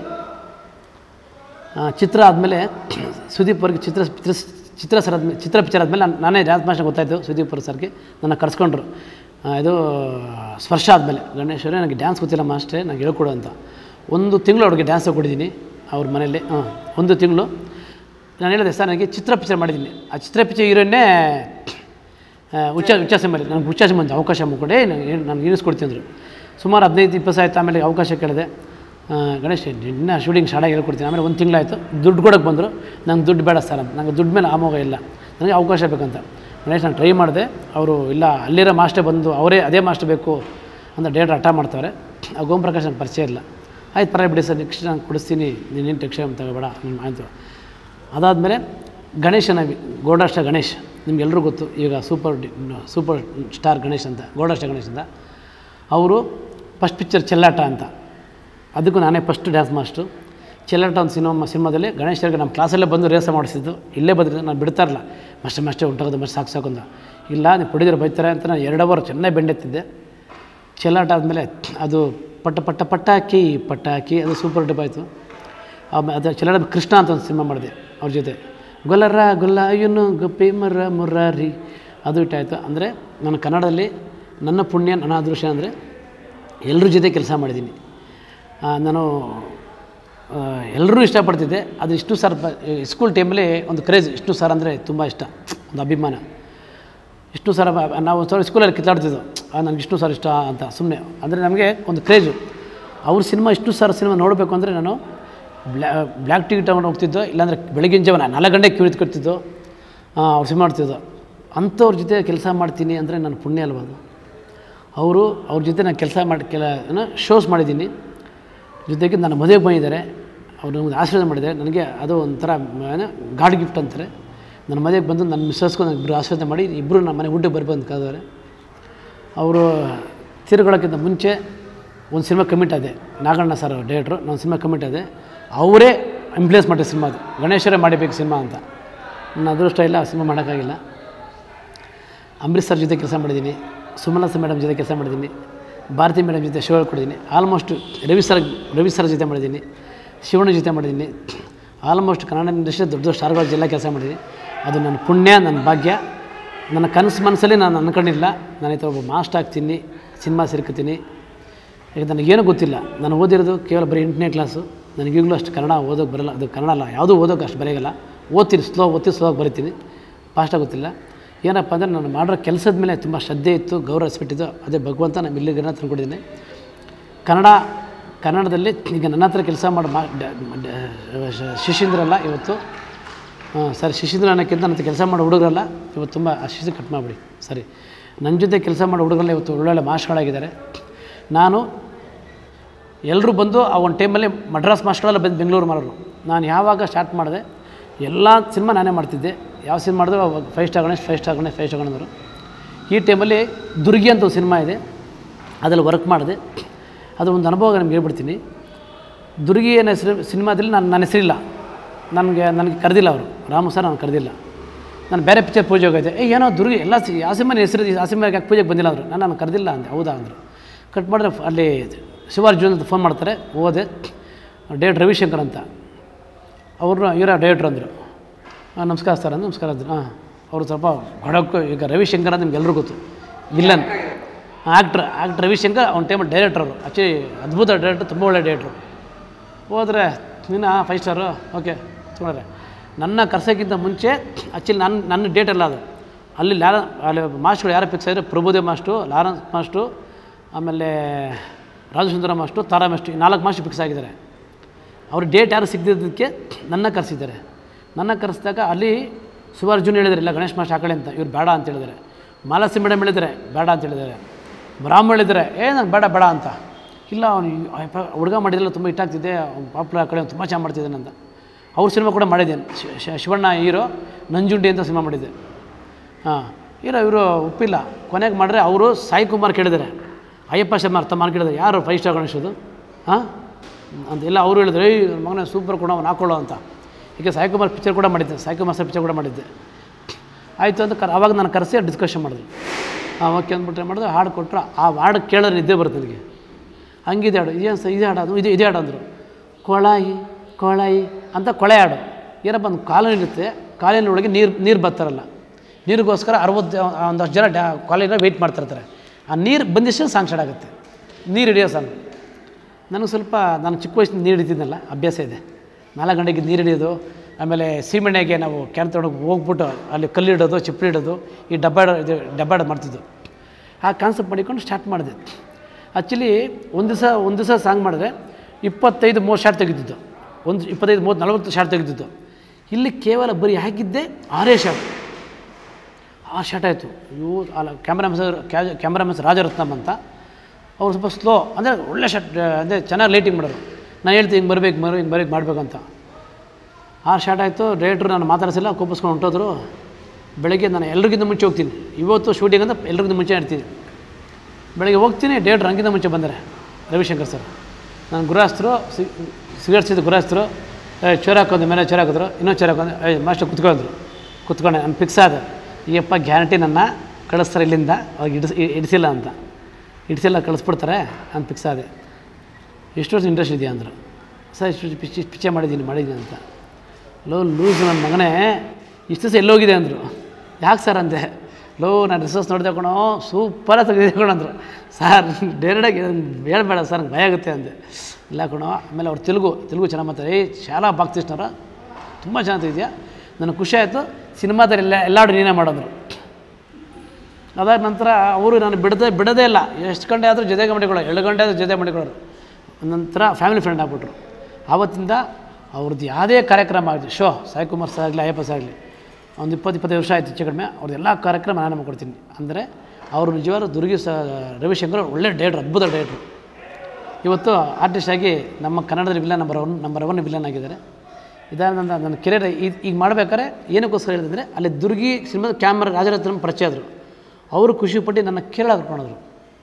ಆ, ಚಿತ್ರ ಆದಮೇಲೆ ಸುದೀಪ್ ಅವ್ರಿಗೆ ಚಿತ್ರ ಚಿತ್ರ ಚಿತ್ರ ಸರ್ ಆದ್ಮೇಲೆ ಚಿತ್ರ ಪಿಕ್ಚರ್ ಆದಮೇಲೆ ನಾನು ನಾನೇ ಡ್ಯಾನ್ಸ್ ಮಾಸ್ಟರ್ ಗೊತ್ತಾಯಿತು ಸುದೀಪ್ ಅವ್ರ ಸರ್ಗೆ ನನ್ನ ಕರ್ಸ್ಕೊಂಡ್ರು ಆ, ಇದು ಸ್ಪರ್ಶ ಆದಮೇಲೆ ಗಣೇಶ್ವರೇ ನನಗೆ ಡ್ಯಾನ್ಸ್ ಗೊತ್ತಿಲ್ಲ ಮಾಸ್ಟ್ರೇ ನನಗೆ ಹೇಳ್ಕೊಡು ಅಂತ ಒಂದು ತಿಂಗಳು ಅವ್ರಿಗೆ ಡ್ಯಾನ್ಸ್ ಕೊಟ್ಟಿದ್ದೀನಿ ಅವ್ರ ಮನೇಲಿ ಹಾಂ ಒಂದು ತಿಂಗಳು ನಾನು ಹೇಳಿದೆ ಸರ್ ನನಗೆ ಚಿತ್ರ ಪಿಕ್ಚರ್ ಮಾಡಿದ್ದೀನಿ ಆ ಚಿತ್ರ ಪಿಕ್ಚರ್ ಹೀರೋನೇ ಉಚ್ಚ ಉಚ್ಚಾಸ ಮಾಡಿ ನನಗೆ ಉಚ್ಚಾಸ ಬಂದು ಅವಕಾಶ ಮಾಡಿಕೊಡೆ ನಾನು ಇರಿಸ್ಕೊಡ್ತೀನಿ ಅಂದರು ಸುಮಾರು ಹದಿನೈದು ಇಪ್ಪತ್ತು ಆಯ್ತು ಆಮೇಲೆ ಅವಕಾಶ ಕೇಳಿದೆ ಆ, ಗಣೇಶ್ ಇನ್ನು ಶೂಟಿಂಗ್ ಸ್ಟಾರ್ಟಾಗಿ ಹೇಳ್ಕೊಡ್ತೀನಿ ಆಮೇಲೆ ಒಂದು ತಿಂಗಳಾಯಿತು ದುಡ್ಡು ಕೊಡೋಕ್ಕೆ ಬಂದರು ನಂಗೆ ದುಡ್ಡು ಬೇಡ ಸರ್ ಅಂತ ನಂಗೆ ದುಡ್ಡು ಮೇಲೆ ಆಮೋಗ ಇಲ್ಲ ನನಗೆ ಅವಕಾಶ ಬೇಕಂತ ಗಣೇಶ್ ನಾನು ಟ್ರೈ ಮಾಡಿದೆ ಅವರು ಇಲ್ಲ ಅಲ್ಲಿರೋ ಮಾಸ್ಟರ್ ಬಂದು ಅವರೇ ಅದೇ ಮಾಸ್ಟರ್ ಬೇಕು ಅಂತ ಡೇಟ್ ಹಠ ಮಾಡ್ತಾರೆ ಆ ಓಂ ಪ್ರಕಾಶ್ ನಂಗೆ ಪರಿಚಯ ಇಲ್ಲ ಆಯ್ತು ಪರವಾಗಿಲ್ಲ ಬಿಡಿ ಸರ್ ನೆಕ್ಸ್ಟ್ ನಾನು ಕೊಡಿಸ್ತೀನಿ ನೀನೇನು ಟೆಕ್ಷನ್ ತಗೋಬೇಡ ನೀನು ಆಯಿತು ಅದಾದಮೇಲೆ ಗಣೇಶನ ಗೋಡಾಷ್ಟ ಗಣೇಶ್ ನಿಮ್ಗೆಲ್ರಿಗೂ ಗೊತ್ತು ಈಗ super D super star Ganesh ಅಂತ ಗೋಡಾಷ್ಟ ಗಣೇಶ್ ಅಂತ ಅವರು ಫಸ್ಟ್ ಪಿಕ್ಚರ್ ಚೆಲ್ಲಾಟ ಅಂತ ಅದಕ್ಕೂ ನಾನೇ ಫಸ್ಟ್ ಡ್ಯಾನ್ಸ್ ಮಾಸ್ಟ್ರು ಚೆಲ್ಲಾಟ ಒಂದು ಸಿನಿಮಾ ಸಿನಿಮಾದಲ್ಲಿ ಗಣೇಶರಿಗೆ ನಮ್ಮ ಕ್ಲಾಸಲ್ಲೇ ಬಂದು ರೇಸ ಮಾಡಿಸಿದ್ದು ಇಲ್ಲೇ ಬಂದಿದ್ದು ನಾನು ಬಿಡ್ತಾ ಇರಲ್ಲ ಮಷ್ಟೇ ಮಷ್ಟೇ ಉಂಟಾಗೋದು ಮಸ್ಟ್ ಸಾಕು ಸಾಕು ಅಂತ ಇಲ್ಲ ನೀವು ಪಡಿದ್ರೆ ಬೈತಾರೆ ಅಂತ ನಾನು ಎರಡು ಅವರ್ ಚೆನ್ನಾಗಿ ಬೆಂಡೆತ್ತಿದ್ದೆ ಚೆಲ್ಲಾಟ ಆದಮೇಲೆ ಅದು ಪಟ್ಟ ಪಟ್ಟ ಪಟಾಕಿ ಪಟಾಕಿ ಅದು ಸೂಪರ್ ಡಿಪ್ ಆಯಿತು ಆಮೇಲೆ ಅದು ಚೆಲ್ಲಾಟ ಕೃಷ್ಣ ಅಂತ ಒಂದು ಸಿನಿಮಾ ಮಾಡಿದೆ ಅವ್ರ ಜೊತೆ ಗೊಲ್ಲರ ಗೊಲ್ಲ ಅಯ್ಯನು ಗಪ್ಪಿ ಮರ ಮುರಾರಿ ಅದು ಇಟ್ಟಾಯಿತು ಅಂದರೆ ನಾನು ಕನ್ನಡದಲ್ಲಿ ನನ್ನ ಪುಣ್ಯ ನನ್ನ ಅದೃಷ್ಟ ಅಂದರೆ ಎಲ್ಲರ ಜೊತೆ ಕೆಲಸ ಮಾಡಿದ್ದೀನಿ ಆ, ನಾನು ಎಲ್ಲರೂ ಇಷ್ಟಪಡ್ತಿದ್ದೆ ಅದು ಇಷ್ಟು ಸರ್ ಸ್ಕೂಲ್ ಟೈಮಲ್ಲಿ ಒಂದು ಕ್ರೇಜ್ ಇಷ್ಟು ಸರ್ ಅಂದರೆ ತುಂಬ ಇಷ್ಟ ಒಂದು ಅಭಿಮಾನ ವಿಷ್ಣು ಸರ್ ಬ- ನಾವು ಸ್ವಲ್ಪ ಸ್ಕೂಲಲ್ಲಿ ಕಿತ್ತಾಡ್ತಿದ್ದೋ ನನಗೆ ವಿಷ್ಣು ಸರ್ ಇಷ್ಟ ಅಂತ ಸುಮ್ಮನೆ ಅಂದರೆ ನಮಗೆ ಒಂದು ಕ್ರೇಜು ಅವ್ರ ಸಿನಿಮಾ ವಿಷ್ಣು ಸರ್ ಸಿನಿಮಾ ನೋಡಬೇಕು ಅಂದರೆ ನಾನು ಬ್ಲ್ಯಾ ಬ್ಲ್ಯಾಕ್ ಟಿಕೆಟ್ ತಗೊಂಡು ಹೋಗ್ತಿದ್ದೋ ಇಲ್ಲಾಂದರೆ ಬೆಳಗಿನ ಜಾವ ನಾಲ್ಕು ಗಂಟೆಗೆ ಕ್ಯೂ ನಿಂತ್ಕೊಳ್ತಿದ್ದೋ ಅವ್ರು ಸಿನಿಮಾ ಮಾಡ್ತಿದ್ದೋ ಅಂಥವ್ರ ಜೊತೆ ಕೆಲಸ ಮಾಡ್ತೀನಿ ಅಂದರೆ ನನ್ನ ಪುಣ್ಯ ಅಲ್ವಾ ಅದು ಅವರು ಅವ್ರ ಜೊತೆ ನಾನು ಕೆಲಸ ಮಾಡಿ ಕೆಲ ಏನೋ ಶೋಸ್ ಮಾಡಿದ್ದೀನಿ ಜೊತೆಗೆ ನನ್ನ ಮದುವೆಗೆ ಬಂದಿದ್ದಾರೆ ಅವರು ನಮ್ಗೆ ಆಶೀರ್ವಾದ ಮಾಡಿದ್ದಾರೆ ನನಗೆ ಅದು ಒಂಥರ ಏನು ಗಾಡ್ ಗಿಫ್ಟ್ ಅಂತಾರೆ ನನ್ನ ಮದುವೆಗೆ ಬಂದು ನನ್ನ ಮಿಸ್ಸಸ್ಗೂ ನನಗೆ ಇಬ್ಬರು ಆಶೀರ್ವಾದ ಮಾಡಿ ಇಬ್ಬರು ನಮ್ಮ ಮನೆ ಊಟಕ್ಕೆ ಬರ್ಬೋದು ಕಾದವ್ರೆ ಅವರು ತೀರ್ಕೊಳ್ಳೋಕ್ಕಿಂತ ಮುಂಚೆ ಒಂದು ಸಿನಿಮಾ ಕಮಿಟ್ ಆದೆ ನಾಗಣ್ಣ ಸರ್ ಡೈರೆಕ್ಟ್ರು ನಾನು ಸಿನಿಮಾ ಕಮಿಟ್ ಆದೆ ಅವರೇ ಇಂಪ್ಲೇಸ್ ಮಾಡಿದ ಸಿನಿಮಾ ಅದು ಗಣೇಶರೇ ಮಾಡಿಬೇಕು ಸಿನಿಮಾ ಅಂತ ನನ್ನ ಅದೃಷ್ಟ ಇಲ್ಲ ಆ ಸಿನಿಮಾ ಮಾಡೋಕ್ಕಾಗಿಲ್ಲ ಅಂಬರೀಷ್ ಸರ್ ಜೊತೆ ಕೆಲಸ ಮಾಡಿದ್ದೀನಿ ಸುಮಲತಾ ಮೇಡಮ್ ಜೊತೆ ಕೆಲಸ ಮಾಡಿದ್ದೀನಿ ಭಾರತಿ ಮೇಡಮ್ ಜೊತೆ ಶೋ ಹೇಳ್ಕೊಡಿದ್ದೀನಿ almost Ravi sir Ravi sir ಜೊತೆ ಮಾಡಿದ್ದೀನಿ ಶಿವಣ್ಣ ಜೊತೆ ಮಾಡಿದ್ದೀನಿ ಆಲ್ಮೋಸ್ಟ್ ಕನ್ನಡ ಇಂಡಸ್ಟ್ರಿ ದೊಡ್ಡ ದೊಡ್ಡ ಸ್ಟಾರ್ಗಳ ಜೊತೆ ಕೆಲಸ ಮಾಡಿದ್ದೀನಿ ಅದು ನನ್ನ ಪುಣ್ಯ ನನ್ನ ಭಾಗ್ಯ ನನ್ನ ಕನಸು ಮನಸ್ಸಲ್ಲಿ ನಾನು ಅನ್ಕೊಂಡಿಲ್ಲ ನಾನು ಈ ಥರ ಒಬ್ಬ ಮಾಸ್ಟ್ ಆಗ್ತೀನಿ ಸಿನಿಮಾ ಸೇರ್ಕೊತೀನಿ ಈಗ ನನಗೇನು ಗೊತ್ತಿಲ್ಲ ನಾನು ಓದಿರೋದು ಕೇವಲ ಬರೀ ಎಂಟನೇ ಕ್ಲಾಸು ನನಗೀಗಲೂ ಅಷ್ಟು ಕನ್ನಡ ಓದೋಕ್ಕೆ ಬರಲ್ಲ ಅದು ಕನ್ನಡ ಅಲ್ಲ ಯಾವುದೂ ಓದೋಕೆ ಅಷ್ಟು ಬರೆಯಲ್ಲ ಓದ್ತೀನಿ ಸ್ಲೋ ಓದ್ತೀನಿ ಸ್ಲೋ ಬರಿತೀನಿ ಫಾಸ್ಟಾಗಿ ಗೊತ್ತಿಲ್ಲ ಏನಪ್ಪ ಅಂದರೆ ನಾನು ಮಾಡಿರೋ ಕೆಲಸದ ಮೇಲೆ ತುಂಬ ಶ್ರದ್ಧೆ ಇತ್ತು ಗೌರವ ರೆಸ್ಪೆಕ್ಟ್ ಇತ್ತು ಅದೇ ಭಗವಂತ ನಾನು ಇಲ್ಲಿಗೆ ತಂದ್ಕೊಟ್ಟಿದ್ದೀನಿ ಕನ್ನಡ ಕನ್ನಡದಲ್ಲಿ ಈಗ ನನ್ನ ಹತ್ರ ಕೆಲಸ ಮಾಡೋ ಮಾ ಡ- ಡ- ಶ- ಶಿಶೀಂದ್ರಲ್ಲ ಇವತ್ತು ಸರಿ ಶಿಶೀಂದ್ರ ಅನ್ನೋಕ್ಕಿಂತ ನನ್ನ ಕೆಲಸ ಮಾಡೋ ಹುಡುಗರಲ್ಲ ಇವತ್ತು ತುಂಬ ಆ ಶಿಶು ಕಟ್ ಮಾಡಿಬಿಡಿ ಸರಿ ನನ್ನ ಜೊತೆ ಕೆಲಸ ಮಾಡೋ ಹುಡುಗರಲ್ಲ ಇವತ್ತು ಒಳ್ಳೊಳ್ಳೆ ಮಾಸ್ಟ್ಗಳಾಗಿದ್ದಾರೆ ನಾನು ಎಲ್ಲರೂ ಬಂದು ಆ ಒಂದು ಟೈಮಲ್ಲಿ ಮಡ್ರಾಸ್ ಮಾಸ್ಟ್ಗಳೆಲ್ಲ ಬಂದು ಬೆಂಗಳೂರು ಮಾಡೋರು ನಾನು ಯಾವಾಗ ಸ್ಟಾರ್ಟ್ ಮಾಡಿದೆ ಎಲ್ಲ ಸಿನಿಮಾ ನಾನೇ ಮಾಡ್ತಿದ್ದೆ ಯಾವ ಸಿನಿಮಾ ಮಾಡಿದ್ರು ಅವಾಗ five star Ganesh five star Ganesh five star ಗಣೇಶರು ಈ ಟೈಮಲ್ಲಿ ದುರ್ಗಿ ಅಂತ ಒಂದು ಸಿನಿಮಾ ಇದೆ ಅದರಲ್ಲಿ ವರ್ಕ್ ಮಾಡಿದೆ ಅದು ಒಂದು ಅನುಭವ ನಿಮ್ಗೆ ಹೇಳ್ಬಿಡ್ತೀನಿ ದುರ್ಗಿ ಅನ್ನೋ ಹೆಸರು ಸಿನಿಮಾದಲ್ಲಿ ನಾನು ನನ್ನ ಹೆಸರಿಲ್ಲ ನನಗೆ ನನಗೆ ಕರೆದಿಲ್ಲ ಅವರು ರಾಮು ಸರ್ ನಾನು ಕರೆದಿಲ್ಲ ನಾನು ಬೇರೆ ಪಿಕ್ಚರ್ ಪೂಜೆ ಹೋಗಿದ್ದೆ ಏ ಏನೋ ದುರ್ಗಿ ಎಲ್ಲ ಸಿ- ಯಾವ ಸಿನಿಮಾನ ಹೆಸರು ಆ ಸಿನಿಮಾಗೆ ಯಾಕೆ ಪೂಜೆಗೆ ಬಂದಿಲ್ಲ ಅಂದರು ನಾನು ನಾನು ಕರೆದಿಲ್ಲ ಅಂದೆ ಹೌದಾ ಅಂದರು ಕಟ್ ಮಾಡಿದ್ರೆ ಫ- ಅಲ್ಲಿ ಶಿವಾರ್ಜುನ್ ಅಂತ ಫೋನ್ ಮಾಡ್ತಾರೆ ಹೋದೆ ಡೇಟ್ ರವಿಶಂಕರ್ ಅಂತ ಅವರು ಇವರ ಡೈರೆಕ್ಟ್ರ್ ಅಂದರು ಹಾಂ ನಮಸ್ಕಾರ ಸರ್ ಅಂದು ನಮಸ್ಕಾರ ಅಂದರು ಹಾಂ ಅವರು ಸ್ವಲ್ಪ ಗಡಕ್ಕು ಈಗ ರವಿಶಂಕರ್ ಅಂತ ನಿಮ್ಗೆ ಎಲ್ರಿಗೂ ಗೊತ್ತು ವಿಲ್ಲನ್ ಆ್ಯಕ್ಟ್ರ್ ಆ್ಯಕ್ಟ್ರ್ ರವಿಶಂಕರ್ ಅವ್ನ ಟೈಮಲ್ಲಿ ಡೈರೆಕ್ಟ್ರ್ ಅವರು ಆ್ಯಕ್ಚುಲಿ ಅದ್ಭುತ ಡೈರೆಕ್ಟ್ರ್ ತುಂಬ ಒಳ್ಳೆ ಡೈರೆಕ್ಟ್ರು ಹೋದರೆ ನಿನ್ನ ಫೈವ್ ಸ್ಟಾರು ಓಕೆ ತೊಗೊಂಡ್ರೆ ನನ್ನ ಕರ್ಸೋಕ್ಕಿಂತ ಮುಂಚೆ ಆ್ಯಕ್ಚುಲಿ ನನ್ನ ನನ್ನ ಡೇಟ್ ಎಲ್ಲ ಅದು ಅಲ್ಲಿ ಲಾರ ಅಲ್ಲಿ ಮಾಸ್ಟ್ಗಳು ಯಾರು ಫಿಕ್ಸ್ ಆಗಿದ್ರೆ ಪ್ರಭುದೇವ್ ಮಾಸ್ಟ್ರು ಲಾರೆನ್ಸ್ ಮಾಸ್ಟ್ರು ಆಮೇಲೆ ರಾಜಸುಂದರ ಮಾಸ್ಟ್ರು ತಾರಾ ಮಾಸ್ಟ್ರು ಈ ನಾಲ್ಕು ಮಾಸ್ಟ್ರು ಫಿಕ್ಸ್ ಆಗಿದ್ದಾರೆ ಅವ್ರ ಡೇಟ್ ಯಾರು ಸಿಗದಿದ್ದಕ್ಕೆ ನನ್ನ ಕರೆಸಿದ್ದಾರೆ ನನ್ನ ಕರೆಸಿದಾಗ ಅಲ್ಲಿ ಸುವರ್ಜುನ್ ಹೇಳಿದ್ದಾರೆ ಇಲ್ಲ ಗಣೇಶ್ ಮಾಸ್ಟರ್ ಹಾಕೊಳ್ಳಿ ಅಂತ ಇವ್ರು ಬೇಡ ಅಂತ ಹೇಳಿದ್ದಾರೆ ಮಾಲಸಿ ಮೇಡಮ್ ಹೇಳಿದ್ದಾರೆ ಬೇಡ ಅಂತ ಹೇಳಿದ್ದಾರೆ ರಾಮ್ ಹೇಳಿದ್ದಾರೆ ಏ ನಂಗೆ ಬೇಡ ಬೇಡ ಅಂತ ಇಲ್ಲ ಅವನು ಹುಡುಗ ಮಾಡಿದ್ರೆಲ್ಲ ತುಂಬ ಹಿಟ್ಟಾಗ್ತಿದೆ ಅವ್ನು ಪಾಪ್ಯುಲರ್ ಕಡೆ ತುಂಬ ಚೆನ್ನಾಗಿ ಮಾಡ್ತಿದ್ದಾನೆ ಅಂತ ಅವ್ರ ಸಿನಿಮಾ ಕೂಡ ಮಾಡಿದ್ದೇನೆ ಶಿ- ಶಿ- ಶಿವಣ್ಣ ಹೀರೋ ನಂಜುಂಡಿ ಅಂತ ಸಿನಿಮಾ ಮಾಡಿದ್ದೆ ಹಾಂ ಹೀರೋ ಇವರು ಒಪ್ಪಿಲ್ಲ ಕೊನೆಗೆ ಮಾಡಿದ್ರೆ ಅವರು ಸಾಯಿ ಕುಮಾರ್ ಕೇಳಿದ್ದಾರೆ ಅಯ್ಯಪ್ಪ ಶರ್ಮ ಅರ್ಥ ಮಾಡಿ ಕೇಳಿದ್ದಾರೆ ಯಾರು ಫೈವ್ ಸ್ಟಾರ್ ಗಣೇಶದು ಹಾಂ ಅಂತ ಎಲ್ಲ ಅವರು ಹೇಳಿದ್ರು ಏಯ್ ನನ್ನ ಮಗನೇ ಸೂಪರ್ ಕೂಡ ಅವ್ನು ಹಾಕೊಳ್ಳೋ ಅಂತ ಈಗ ಸಾಯಿ ಕುಮಾರ್ ಪಿಕ್ಚರ್ ಕೂಡ ಮಾಡಿದ್ದೆ ಸಾಯಿ ಕುಮಾರ್ ಸರ್ ಪಿಕ್ಚರ್ ಕೂಡ ಮಾಡಿದ್ದೆ ಆಯಿತು ಅಂತ ಕರ್ ಆವಾಗ ನಾನು ಕರೆಸಿ ಡಿಸ್ಕಷನ್ ಮಾಡಿದೆ ಓಕೆ ಅಂದ್ಬಿಟ್ರೆ ಮಾಡಿದ್ರೆ ಹಾಡು ಕೊಟ್ಟರು ಆ ಹಾಡು ಕೇಳಿದ್ರೆ ನಿದ್ದೆ ಬರುತ್ತೆ ನನಗೆ ಹಂಗಿದೆ ಹಾಡು ಇದೇನು ಸ ಇದೇ ಹಾಡು ಅದು ಇದು ಇದೇ ಹಾಡು ಅಂದರು ಕೊಳಾಯಿ ಕೊಳಾಯಿ ಅಂತ ಕೊಳೆ ಹಾಡು ಏನಪ್ಪ ಒಂದು ಕಾಲುವೆ ಇರುತ್ತೆ ಕಾಲಿನ ಒಳಗೆ ನೀರು ನೀರು ಬರ್ತಾರಲ್ಲ ನೀರಿಗೋಸ್ಕರ ಅರವತ್ತು ಒಂದಷ್ಟು ಜನ ಡ್ಯಾ ಕಾಲೇಜಿನ ವೆಯ್ಟ್ ಮಾಡ್ತಿರ್ತಾರೆ ಆ ನೀರು ಬಂದಿಷ್ಟು ಸಾಂಗ್ ಸ್ಟಾರ್ಟ್ ಆಗುತ್ತೆ ನೀರು ಹಿಡಿಯೋ ಸಾಂಗ್ ನನಗೆ ಸ್ವಲ್ಪ ನಾನು ಚಿಕ್ಕ ವಯಸ್ಸಿನ ನೀರು ಹಿಡಿತಿದ್ನಲ್ಲ ಅಭ್ಯಾಸ ಇದೆ ನಾಲ್ಕು ಗಂಟೆಗೆ ನೀರು ಹಿಡಿಯೋದು ಆಮೇಲೆ ಸೀಮೆಣ್ಣೆಗೆ ನಾವು ಕ್ಯಾನ್ ತೊಗೊಂಡು ಹೋಗ್ಬಿಟ್ಟು ಅಲ್ಲಿ ಕಲ್ಲು ಇಡೋದು ಚಿಪ್ಪು ಇಡೋದು ಈ ಡಬ್ಬ ಇದು ಡಬ್ಬ ಇಡೋದು ಮಾಡ್ತಿದ್ದು ಆ ಕಾನ್ಸೆಪ್ಟ್ ಮಾಡಿಕೊಂಡು ಸ್ಟಾರ್ಟ್ ಮಾಡಿದೆ ಆ್ಯಕ್ಚುಲಿ ಒಂದು ದಿವಸ ಒಂದು ದಿವಸ ಸಾಂಗ್ ಮಾಡಿದ್ರೆ ಇಪ್ಪತ್ತೈದು ಮೂವತ್ತು ಶಾರ್ಟ್ ತೆಗಿತಿದ್ದು ಒಂದು ಇಪ್ಪತ್ತೈದು ಮೂವತ್ತು ನಲವತ್ತು ಶಾರ್ಟ್ ತೆಗಿತಿದ್ದು ಇಲ್ಲಿ ಕೇವಲ ಬರೀ ಹಾಕಿದ್ದೆ ಆರೇ ಶಾರ್ಟ್ ಆ ಶಾರ್ಟ್ ಆಯಿತು ಇವು ಅಲ್ಲ ಕ್ಯಾಮ್ರಾಮನ್ ಸರ್ ಕ್ಯಾಮ್ರಾಮನ್ ರಾಜರತ್ನಮ್ ಅಂತ ಅವ್ರು ಸ್ವಲ್ಪ ಸ್ಲೋ ಅಂದರೆ ಒಳ್ಳೆ ಶಾರ್ಟ್ ಅಂದರೆ ಚೆನ್ನಾಗಿ ಲೈಟಿಂಗ್ ಮಾಡೋರು ನಾನು ಹೇಳ್ತೀನಿ ಹಿಂಗೆ ಬರ್ಬೇಕು ಮರು ಹಿಂಗೆ ಬರ್ಬೇಕು ಮಾಡಬೇಕಂತ ಆ ಶಾರ್ಟ್ ಆಯಿತು ಡೈರೆಕ್ಟ್ರು ನಾನು ಮಾತಾಡಿಸಿಲ್ಲ ಕೋಪಿಸ್ಕೊಂಡು ಹೊಂಟೋದ್ರು ಬೆಳಗ್ಗೆ ನಾನು ಎಲ್ರಿಗಿಂತ ಮುಂಚೆ ಹೋಗ್ತೀನಿ ಇವತ್ತು ಶೂಟಿಂಗ್ ಅಂತ ಎಲ್ರಿಗಿಂತ ಮುಂಚೆ ಇರ್ತೀನಿ ಬೆಳಗ್ಗೆ ಹೋಗ್ತೀನಿ ಡೇಟ್ರು ಹಂಗಿಂತ ಮುಂಚೆ ಬಂದರೆ ರವಿಶಂಕರ್ ಸರ್ ನಾನು ಗುರಾಸ್ತರು ಸಿ ಸಿಗರೇಟ್ ಸಿದ್ದು ಗುರಾಸ್ತರು ಏ ಚೋರ್ ಹಾಕೋದು ಮೇಲೆ ಚೋರ್ ಹಾಕಿದ್ರು ಇನ್ನೂ ಚೋರ್ ಹಾಕೋದು ಏ ಮಾಸ್ಟರ್ ಕುತ್ಕೊಂಡ್ರು ಕುತ್ಕೊಂಡೆ ನಾನು ಫಿಕ್ಸ್ ಆದ ಈಯಪ್ಪ ಗ್ಯಾರಂಟಿ ನನ್ನ ಕಳಿಸ್ತಾರೆ ಇಲ್ಲಿಂದ ಅವಾಗ ಇಡಿಸ್ ಇಡಿಸಿಲ್ಲ ಅಂತ ಇಡಿಸಿಲ್ಲ ಕಳಿಸ್ಬಿಡ್ತಾರೆ ನಾನು ಫಿಕ್ಸ್ ಆದೆ ಎಷ್ಟು ವರ್ಷ ಇಂಟ್ರೆಸ್ಟ್ ಇದೆಯಾ ಅಂದರು ಸರ್ ಇಷ್ಟು ಪಿಚ್ ಪಿಚ್ಚೆ ಮಾಡಿದ್ದೀನಿ ಮಾಡಿದ್ದೀನಿ ಅಂತ ಲೋ ಲೂಸ್ ನನ್ನ ಮಗನೇ ಇಷ್ಟು ದಿವಸ ಎಲ್ಲೋಗಿದೆ ಅಂದರು ಯಾಕೆ ಸರ್ ಅಂದೆ ಲೋ ನಾನು ರಿಸರ್ಚ್ ನೋಡಿದೆ ಕಣೋ ಸೂಪರಾಗಿ ತೆಗೆದಿದೆ ಕಣೋ ಅಂದರು ಸರ್ ಡೈರೆಕ್ಟಾಗಿ ಹೇಳ್ಬೇಡ ಸರ್ ನಂಗೆ ಭಯ ಆಗುತ್ತೆ ಅಂದೆ ಇಲ್ಲ ಕಣೋ ಆಮೇಲೆ ಅವ್ರು ತೆಲುಗು ತೆಲುಗು ಚೆನ್ನಾಗಿ ಮಾತಾರೆ ಏಯ್ ಶಾಲಾ ಬಾಗ್ತಿಷ್ಣವ್ರ ತುಂಬ ಚೆನ್ನಾಗಿ ತೆಗಿದ್ಯಾ ನನಗೆ ಖುಷಿ ಆಯಿತು ಸಿನಿಮಾದಲ್ಲಿ ಎಲ್ಲ ಎಲ್ಲ ಹಾಡು ನೀನೇ ಮಾಡೋದ್ರು ಅದಾದ ನಂತರ ಅವರು ನಾನು ಬಿಡದೆ ಬಿಡೋದೇ ಇಲ್ಲ ಎಷ್ಟು ಗಂಟೆ ಆದರೂ ಜೊತೆಗೆ ಮಾಡಿಕೊಳ್ಳೋ ಎರಡು ಗಂಟೆ ಆದರೂ ಜೊತೆ ಮಾಡಿಕೊಳ್ಳೋರು ನಂತರ ಫ್ಯಾಮಿಲಿ ಫ್ರೆಂಡ್ ಆಗ್ಬಿಟ್ರು ಆವತ್ತಿಂದ ಅವ್ರದ್ದು ಯಾವುದೇ ಕಾರ್ಯಕ್ರಮ ಆಗಲಿ ಶೋ ಸಾಯಿ ಕುಮಾರ್ ಸರ್ ಆಗಲಿ ಅಯ್ಯಪ್ಪ ಸರ್ ಆಗಲಿ ಒಂದು ಇಪ್ಪತ್ತು ಇಪ್ಪತ್ತೈದು ವರ್ಷ ಆಯಿತು ಹೆಚ್ಚು ಕಡಿಮೆ ಅವ್ರದ್ದು ಎಲ್ಲ ಕಾರ್ಯಕ್ರಮ ನಾನು ಮಾಡ್ಕೊಡ್ತೀನಿ ಅಂದರೆ ಅವರು ನಿಜವಾದ ದುರ್ಗಿ ಸ ರವಿಶಂಕರ್ ಒಳ್ಳೆ ಡೇಟ್ರು ಅದ್ಭುತ ಡೇಟ್ರು ಇವತ್ತು ಆರ್ಟಿಸ್ಟ್ ಆಗಿ ನಮ್ಮ ಕನ್ನಡದಲ್ಲಿ villain number one number one villain ಆಗಿದ್ದಾರೆ ಇದಾದ ನನ್ನ ನನ್ನ ಕೆರಿಯರ್ ಈಗ ಈಗ ಮಾಡ್ಬೇಕಾದ್ರೆ ಏನಕ್ಕೋಸ್ಕರ ಹೇಳಿದ್ರೆ ಅಲ್ಲಿ ದುರ್ಗಿ ಸಿನಿಮಾದ ಕ್ಯಾಮ್ರಾ ರಾಜರತ್ನ ಪರಿಚಯ ಆದರು ಅವರು ಖುಷಿಪಟ್ಟು ನನ್ನ ಕೇರಳ ಕರ್ಕೊಂಡೋದ್ರು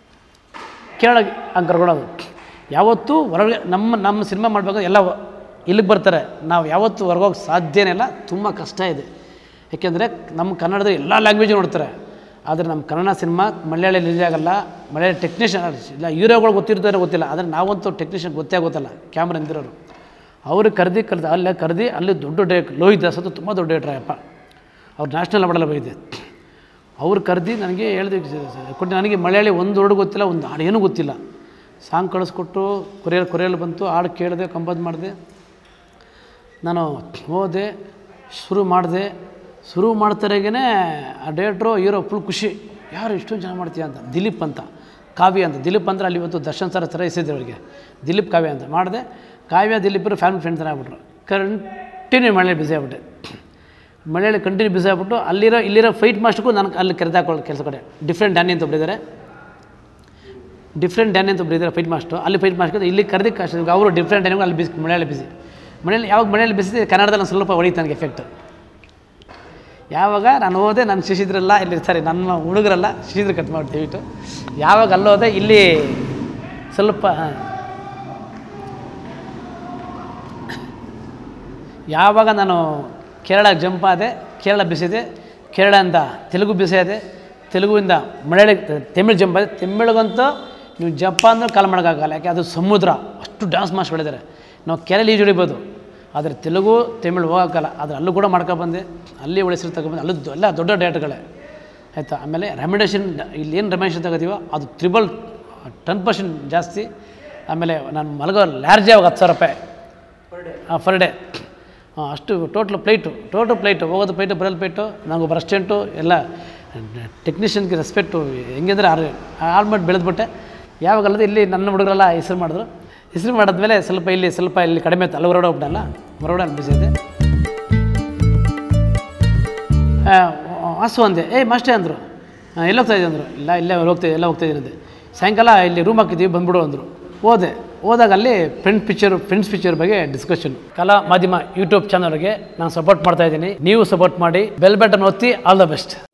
ಕೇರಳ ಹಂಗೆ ಕರ್ಕೊಳೋದು ಯಾವತ್ತೂ ಹೊರಗೆ ನಮ್ಮ ನಮ್ಮ ಸಿನಿಮಾ ಮಾಡಬೇಕಾದ್ರೆ ಎಲ್ಲ ಇಲ್ಲಿಗೆ ಬರ್ತಾರೆ ನಾವು ಯಾವತ್ತೂ ಹೊರಗೋಗಿ ಸಾಧ್ಯನೇ ಇಲ್ಲ ತುಂಬ ಕಷ್ಟ ಇದೆ ಏಕೆಂದರೆ ನಮ್ಮ ಕನ್ನಡದ ಎಲ್ಲ ಲ್ಯಾಂಗ್ವೇಜ್ ನೋಡ್ತಾರೆ ಆದರೆ ನಮ್ಮ ಕನ್ನಡ ಸಿನಿಮಾ ಮಲಯಾಳಿ ರಿಲೀಸ್ ಆಗಲ್ಲ ಮಲಯಾಳಿ ಟೆಕ್ನಿಷಿಯನ್ ಇಲ್ಲ ಹೀರೋಗಳು ಗೊತ್ತಿರ್ತಾರೆ ಗೊತ್ತಿಲ್ಲ ಆದರೆ ನಾವಂತೂ ಟೆಕ್ನಿಷಿಯನ್ ಗೊತ್ತೇ ಗೊತ್ತಲ್ಲ ಕ್ಯಾಮ್ರಾ ನಿಂತಿರೋರು ಅವರು ಕರೆದಿ ಕರೆದು ಅಲ್ಲೇ ಕರೆದಿ ಅಲ್ಲಿ ದೊಡ್ಡ ಡೇಟ್ ಲೋಹಿತ್ ದಾಸ್ ಅದು ತುಂಬ ದೊಡ್ಡ ಡೇಟ್ರ ಅಪ್ಪ ಅವ್ರು ನ್ಯಾಷನಲ್ ಅವಾರ್ಡೆಲ್ಲ ಬೈದೆ ಅವ್ರು ಕರೆದಿ ನನಗೆ ಹೇಳಿದೆ ಕೊಟ್ಟು ನನಗೆ ಮಲಯಾಳಿ ಒಂದು ವರ್ಡ್ ಗೊತ್ತಿಲ್ಲ ಒಂದು ಹಾಡು ಏನೂ ಗೊತ್ತಿಲ್ಲ ಸಾಂಗ್ ಕಳಿಸ್ಕೊಟ್ಟು ಕೊರಿಯರ್ ಕೊರಿಯಲ್ಲಿ ಬಂತು ಹಾಡು ಕೇಳಿದೆ ಕಂಪೋಸ್ ಮಾಡಿದೆ ನಾನು ಹೋದೆ ಶುರು ಮಾಡಿದೆ ಶುರು ಮಾಡ್ತಾರಾಗೇ ಆ ಡೇಟ್ರು ಹೀರೋ ಫುಲ್ ಖುಷಿ ಯಾರು ಇಷ್ಟೊಂದು ಚೆನ್ನಾಗಿ ಮಾಡ್ತೀಯ ಅಂತ ದಿಲೀಪ್ ಅಂತ ಕಾವ್ಯ ಅಂತ ದಿಲೀಪ್ ಅಂದ್ರೆ ಅಲ್ಲಿ ಇವತ್ತು ದರ್ಶನ್ ಸರ್ ಹತ್ರ ಹೆಸರಿದ್ರು ಅವರಿಗೆ ದಿಲೀಪ್ ಕಾವ್ಯ ಅಂತ ಮಾಡಿದೆ ಕಾವ್ಯ ದಿಲೀಪರು ಫ್ಯಾಮಿಲಿ ಫ್ರೆಂಡ್ಸ್ ಆಗ್ಬಿಟ್ರು ಕಂಟಿನ್ಯೂ ಮಳೆ ಬ್ಯುಸಿ ಆಗ್ಬಿಟ್ಟೆ ಮಳೆಯಲ್ಲಿ ಕಂಟಿನ್ಯೂ ಬ್ಯುಸಿ ಆಗ್ಬಿಟ್ಟು ಅಲ್ಲಿರೋ ಇಲ್ಲಿರೋ ಫೈಟ್ ಮಾಸ್ಟ್ಗೂ ನನಗೆ ಅಲ್ಲಿ ಕರೆದಾಕೊಳ್ಳೋ ಕೆಲಸ ಕಡೆ ಡಿಫ್ರೆಂಟ್ ಡ್ಯಾನಿ ಅಂತ ಒಬ್ಬರಿದ್ದಾರೆ ಡಿಫ್ರೆಂಟ್ ಡ್ಯಾನಿ ಅಂತ ಒಬ್ಬರಿದ್ದಾರೆ ಫೈಟ್ ಮಾಸ್ಟ್ರು ಅಲ್ಲಿ ಫೈಟ್ ಮಾಸ್ಟರ್ ಇಲ್ಲಿ ಕರೆದಿ ಕಷ್ಟ ಅವರು ಡಿಫ್ರೆಂಟ್ ಡ್ಯಾನಿಗೂ ಅಲ್ಲಿ ಬಿಸಿ ಮಳೆಯಲ್ಲಿ ಬಿಸಿ ಮಳೆಯಲ್ಲಿ ಯಾವಾಗ ಮಳೆಯಲ್ಲಿ ಬಿಸಿ ಕನ್ನಡದಲ್ಲಿ ಒಂದು ಸ್ವಲ್ಪ ಹೊಡಿತು ನನಗೆ ಎಫೆಕ್ಟ್ ಯಾವಾಗ ನಾನು ಹೋದೆ ನನ್ನ ಶಿಶಿದ್ರಲ್ಲ ಇಲ್ಲಿ ಸಾರಿ ನನ್ನ ಹುಡುಗರಲ್ಲ ಶಿಶಿದ್ರು ಕಟ್ ಮಾಡಿ ದಯವಿಟ್ಟು ಯಾವಾಗ ಅಲ್ಲೋದೆ ಇಲ್ಲಿ ಸ್ವಲ್ಪ ಹಾಂ. ಯಾವಾಗ ನಾನು ಕೇರಳಕ್ಕೆ ಜಂಪ್ ಆದೆ ಕೇರಳ ಬಿಸಿದೆ ಕೇರಳದಿಂದ ತೆಲುಗು ಬಿಸಿದೆ ತೆಲುಗುವಿಂದ ಮಲಯಾಳಿ ತಮಿಳ್ ಜಂಪ್ ಆದೆ ತಮಿಳ್ಗಂತೂ ನೀವು ಜಪ್ಪ ಅಂದ್ರೆ ಕಾಲು ಮಾಡೋಕ್ಕಾಗಲ್ಲ ಯಾಕೆ ಅದು ಸಮುದ್ರ ಅಷ್ಟು ಡ್ಯಾನ್ಸ್ ಮಾಡಿದ್ದಾರೆ ನಾವು ಕೇರಳ ಈಜು ಹೊಡಿಬೋದು ಆದರೆ ತೆಲುಗು ತಮಿಳ್ ಹೋಗೋಕ್ಕಲ್ಲ ಆದರೆ ಅಲ್ಲೂ ಕೂಡ ಮಾಡ್ಕೊಬಂದೆ ಅಲ್ಲಿ ಉಳಿಸಿರ್ ತಗೊಬಂದು ಅಲ್ಲೂ ದೊ- ಎಲ್ಲ ದೊಡ್ಡ ಡೇಟ್ಗಳೇ ಆಯಿತಾ ಆಮೇಲೆ ರೆಮಿಡೇಷನ್ ಇಲ್ಲಿ ಏನು ರೆಮಿಡೇಷನ್ ತಗೋತೀವೋ ಅದು ತ್ರಿಬಲ್ ಟೆನ್ ಪರ್ಸೆಂಟ್ ಜಾಸ್ತಿ ಆಮೇಲೆ ನಾನು ಮಲಗೋ ಲ್ಯಾರ್ಜ್ ಯಾವಾಗ ಹತ್ತು ಸಾವಿರ ರೂಪಾಯಿ ಹಾಂ ಫರ್ ಡೇ ಹಾಂ ಅಷ್ಟು ಟೋಟ್ಲ್ ಪ್ಲೇಟು ಟೋಟಲ್ ಪ್ಲೇಟು ಹೋಗೋದು ಪ್ಲೇಟು ಬರೋದು ಪ್ಲೇಟು ನನಗೊಬ್ಬರು ಅಸ್ಟೆಂಟು ಎಲ್ಲ ಟೆಕ್ನಿಷಿಯನ್ಗೆ ರೆಸ್ಪೆಕ್ಟು ಹೆಂಗೆಂದ್ರೆ ಆರು ಆಲ್ಮೋಸ್ಟ್ ಬೆಳೆದ್ಬಿಟ್ಟೆ ಯಾವಾಗಲ್ಲದೆ ಇಲ್ಲಿ ನನ್ನ ಹುಡುಗರೆಲ್ಲ ಹೆಸರು ಮಾಡಿದ್ರು ಹೆಸರು ಮಾಡಿದ್ಮೇಲೆ ಸ್ವಲ್ಪ ಇಲ್ಲಿ ಸ್ವಲ್ಪ ಇಲ್ಲಿ ಕಡಿಮೆ ಇತ್ತು ಅಲ್ಲಿ ಹೊರಗಡೆ ಹೋಗ್ಬಿಟ್ಟಲ್ಲ ಹೊರಗಡೆ ಅಲ್ಲಿ ಬಿಸಿ ಇದೆ ಹಸು ಅಂದೆ ಏಯ್ ಮಾಸ್ಟೇ ಅಂದರು ಎಲ್ಲಿ ಹೋಗ್ತಾ ಇದ್ದೆ ಅಂದರು ಇಲ್ಲ ಇಲ್ಲೇ ಹೋಗ್ತಾ ಎಲ್ಲ ಹೋಗ್ತಾ ಇದ್ದೀನಿ ಅಂದೆ ಸಾಯಂಕಾಲ ಇಲ್ಲಿ ರೂಮ್ ಹಾಕಿದ್ದೀವಿ ಬಂದ್ಬಿಡು ಅಂದರು ಹೋದೆ ಹೋದಾಗ ಅಲ್ಲಿ ಫ್ರೆಂಡ್ ಪಿಕ್ಚರ್ ಫ್ರೆಂಡ್ಸ್ ಪಿಕ್ಚರ್ ಬಗ್ಗೆ ಡಿಸ್ಕಷನ್ ಕಲಾ ಮಾಧ್ಯಮ ಯೂಟ್ಯೂಬ್ ಚಾನಲ್ಗೆ ನಾನು ಸಪೋರ್ಟ್ ಮಾಡ್ತಾ ಇದ್ದೀನಿ ನೀವು ಸಪೋರ್ಟ್ ಮಾಡಿ ಬೆಲ್ ಬಟನ್ ಒತ್ತಿ ಆಲ್ ದ ಬೆಸ್ಟ್